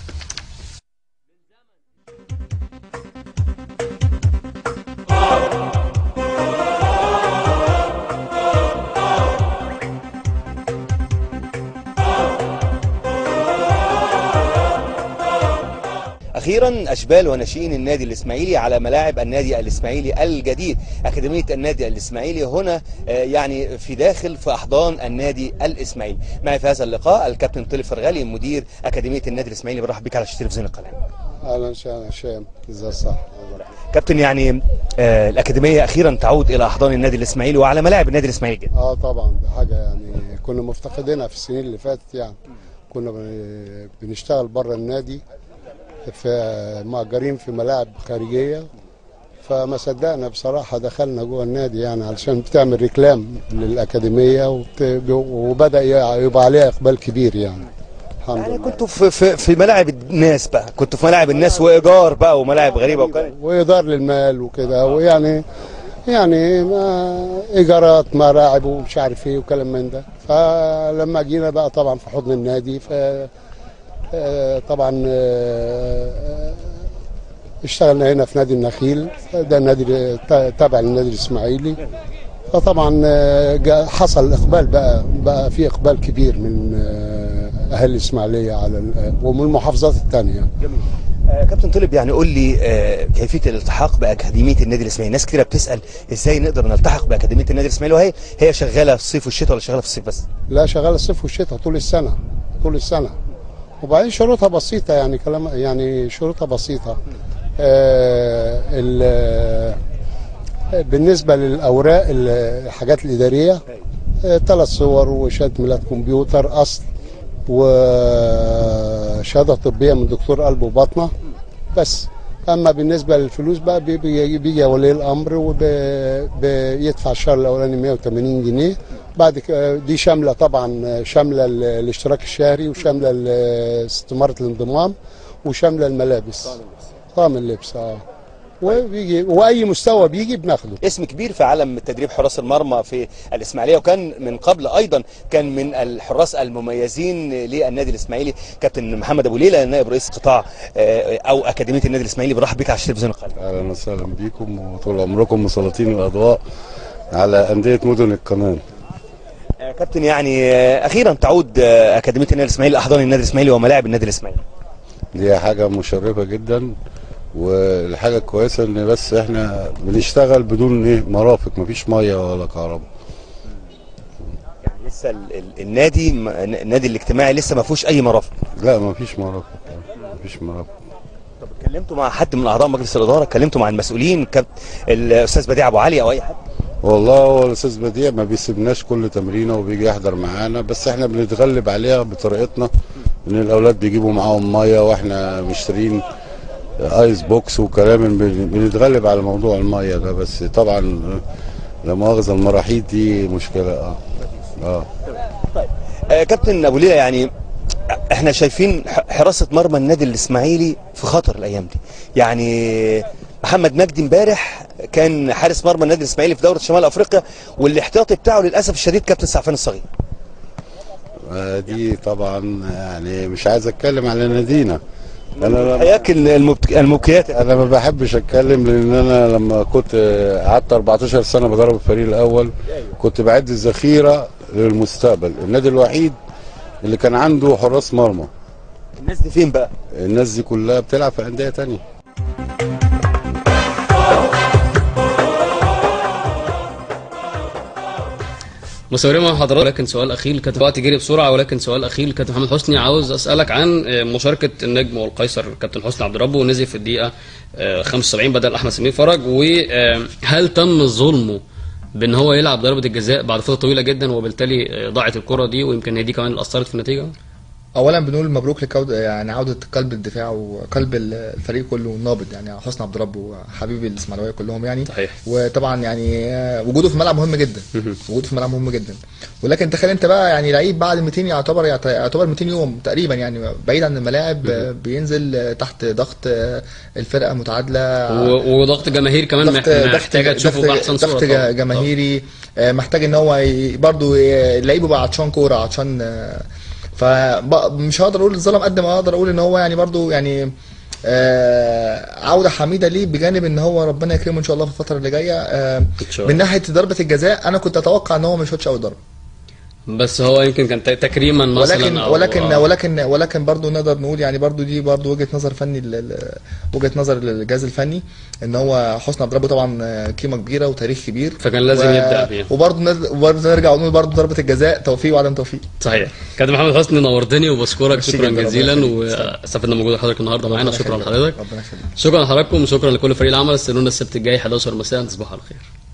اخيرا اشبال وناشئين النادي الاسماعيلي على ملاعب النادي الاسماعيلي الجديد اكاديميه النادي الاسماعيلي هنا آه، يعني في داخل في احضان النادي الاسماعيلي معي في هذا اللقاء الكابتن طلب فرغالي مدير اكاديميه النادي الاسماعيلي برحب بك على شاشه تلفزيون القناه اهلا وسهلا هشام ازاي صح كابتن يعني آه، الاكاديميه اخيرا تعود الى احضان النادي الاسماعيلي وعلى ملاعب النادي الاسماعيلي الجديد اه طبعا ده حاجه يعني كنا مفتقدينها في السنين اللي فاتت يعني كنا بن- بنشتغل بره النادي في مأجرين في ملاعب خارجيه فما صدقنا بصراحه دخلنا جوه النادي يعني علشان بتعمل ريكلام للاكاديميه وبت... وبدا يبقى عليها اقبال كبير يعني الحمد يعني لله كنتوا في, في في ملاعب الناس بقى كنتوا في ملاعب الناس وايجار بقى وملاعب غريبه وكان وإدار للمال وكده ويعني يعني ما إيجارات ملاعب ومش عارف إيه وكلام من ده فلما جينا بقى طبعا في حضن النادي ف آه، طبعا آه، اشتغلنا هنا في نادي النخيل ده النادي تابع للنادي الإسماعيلي فطبعا آه، جاء- حصل إقبال بقى بقى في إقبال كبير من آه، أهل الإسماعيلية على ال- ومن المحافظات الثانية آه، كابتن طلب يعني قول لي آه، كيفيه الالتحاق باكاديميه النادي الاسماعيلي ناس كتيره بتسال ازاي نقدر نلتحق باكاديميه النادي الاسماعيلي وهي هي شغاله الصيف والشتاء ولا شغاله في الصيف بس لا شغاله الصيف والشتاء طول السنه طول السنه وبعدين شروطها بسيطه يعني كلام يعني شروطها بسيطه آه ال- آه، بالنسبه للاوراق ال- الحاجات الاداريه ثلاث صور وشهاده ميلاد كمبيوتر اصل وشهاده طبيه من دكتور قلب وباطنه بس اما بالنسبه للفلوس بقى بي- بي- بيجي ولي الامر وبيدفع الشهر الاولاني 180 جنيه بعد كده دي شامله طبعا شامله ال- الاشتراك الشهري وشامله ال- استماره الانضمام وشامله الملابس طعم اللبس اه وبيجي واي مستوى بيجي بناخده اسم كبير في عالم تدريب حراس المرمى في الاسماعيليه وكان من قبل ايضا كان من الحراس المميزين للنادي الاسماعيلي كابتن محمد ابو ليلى نائب رئيس قطاع آه، او اكاديميه النادي الاسماعيلي برحب بك على شاشه تلفزيون القناه اهلا وسهلا بيكم وطول عمركم مسلطين الاضواء على انديه مدن القناه آه، كابتن يعني آه، اخيرا تعود آه، اكاديميه النادي الاسماعيلي لاحضان النادي الاسماعيلي وملاعب النادي الاسماعيلي دي حاجة مشرفة جدا والحاجة الكويسة ان بس احنا بنشتغل بدون ايه مرافق مفيش مية ولا كهرباء لسه ال- ال- النادي م- النادي الاجتماعي لسه ما فيهوش اي مرافق لا ما فيش مرافق ما فيش مرافق طب اتكلمتوا مع حد من اعضاء مجلس الاداره اتكلمتوا مع المسؤولين كابت الاستاذ بديع ابو علي او اي حد والله هو الاستاذ بديع ما بيسيبناش كل تمرينه وبيجي يحضر معانا بس احنا بنتغلب عليها بطريقتنا ان الاولاد بيجيبوا معاهم ميه واحنا مشترين ايس بوكس وكلام بن- بنتغلب على موضوع الميه ده بس طبعا لا مؤاخذه المراحيض دي مشكله اه اه آه كابتن ابو ليلى يعني احنا شايفين ح- حراسه مرمى النادي الاسماعيلي في خطر الايام دي يعني محمد مجدي امبارح كان حارس مرمى النادي الاسماعيلي في دوره شمال افريقيا والاحتياطي بتاعه للاسف الشديد كابتن سعفان الصغير آه، دي طبعا يعني مش عايز اتكلم على نادينا انا لما- حياك المبك... المبكيات انا ما بحبش اتكلم لان انا لما كنت قعدت 14 سنه بدرب الفريق الاول كنت بعد الذخيره للمستقبل النادي الوحيد اللي كان عنده حراس مرمى الناس دي فين بقى الناس دي كلها بتلعب في انديه تانية مستمرين مع حضرتك ولكن سؤال اخير كابتن وقت جري بسرعه ولكن سؤال اخير كابتن محمد حسني عاوز اسالك عن آه، مشاركه النجم والقيصر كابتن حسني عبد ربه ونزل في الدقيقه آه، 75 بدل احمد سمير فرج وهل تم ظلمه بان هو يلعب ضربه الجزاء بعد فتره طويله جدا وبالتالي آه، ضاعت الكره دي ويمكن هي دي كمان اللي اثرت في النتيجه اولا بنقول مبروك لكود يعني عوده قلب الدفاع وقلب الفريق كله نابض يعني حسني عبد رب وحبيبي الاسماعيليه كلهم يعني صحيح. وطبعا يعني آه، وجوده في الملعب مهم جدا وجوده في الملعب مهم جدا ولكن تخيل انت بقى يعني لعيب بعد 200 يعتبر يعتبر 200 يوم تقريبا يعني بعيد عن الملاعب آه، بينزل آه، تحت ضغط آه، الفرقه متعادله و- وضغط جماهير كمان ضغط مح- محتاجه تشوفه ضغط- باحسن صوره ضغط طبعاً. جماهيري آه، محتاج ان هو ي- برضه ي- اللعيب يبقى عطشان كوره عطشان آه، فمش هقدر اقول الظلم قد ما اقدر اقول ان هو يعني برضه يعني آه، عوده حميده ليه بجانب ان هو ربنا يكرمه ان شاء الله في الفتره اللي جايه آه، شاء الله. من ناحيه ضربه الجزاء انا كنت اتوقع ان هو ما يشوطش اول ضربه بس هو يمكن كان ت- تكريما مثلا ولكن أو- ولكن آه. ولكن ولكن برضه نقدر نقول يعني برضه دي برضه وجهه نظر فني ل- ل- وجهه نظر للجهاز الفني ان هو حسني عبد ربه طبعا آه، قيمه كبيره وتاريخ كبير فكان لازم يبدأ فيها. وبرضه نز- وبرضه نرجع ونقول برضه ضربه الجزاء توفيق وعدم توفيق صحيح كابتن محمد حسني نورتني وبشكرك ميرسي شكرا جداً، جزيلا ربنا يخليك. واستفدنا من وجود حضرتك النهارده معانا ربنا شكرا يخليك. لحضرتك ربنا يخليك شكرا لحضراتكم وشكرا لكل فريق العمل استنونا السبت الجاي 11 مساء تصبحوا على خير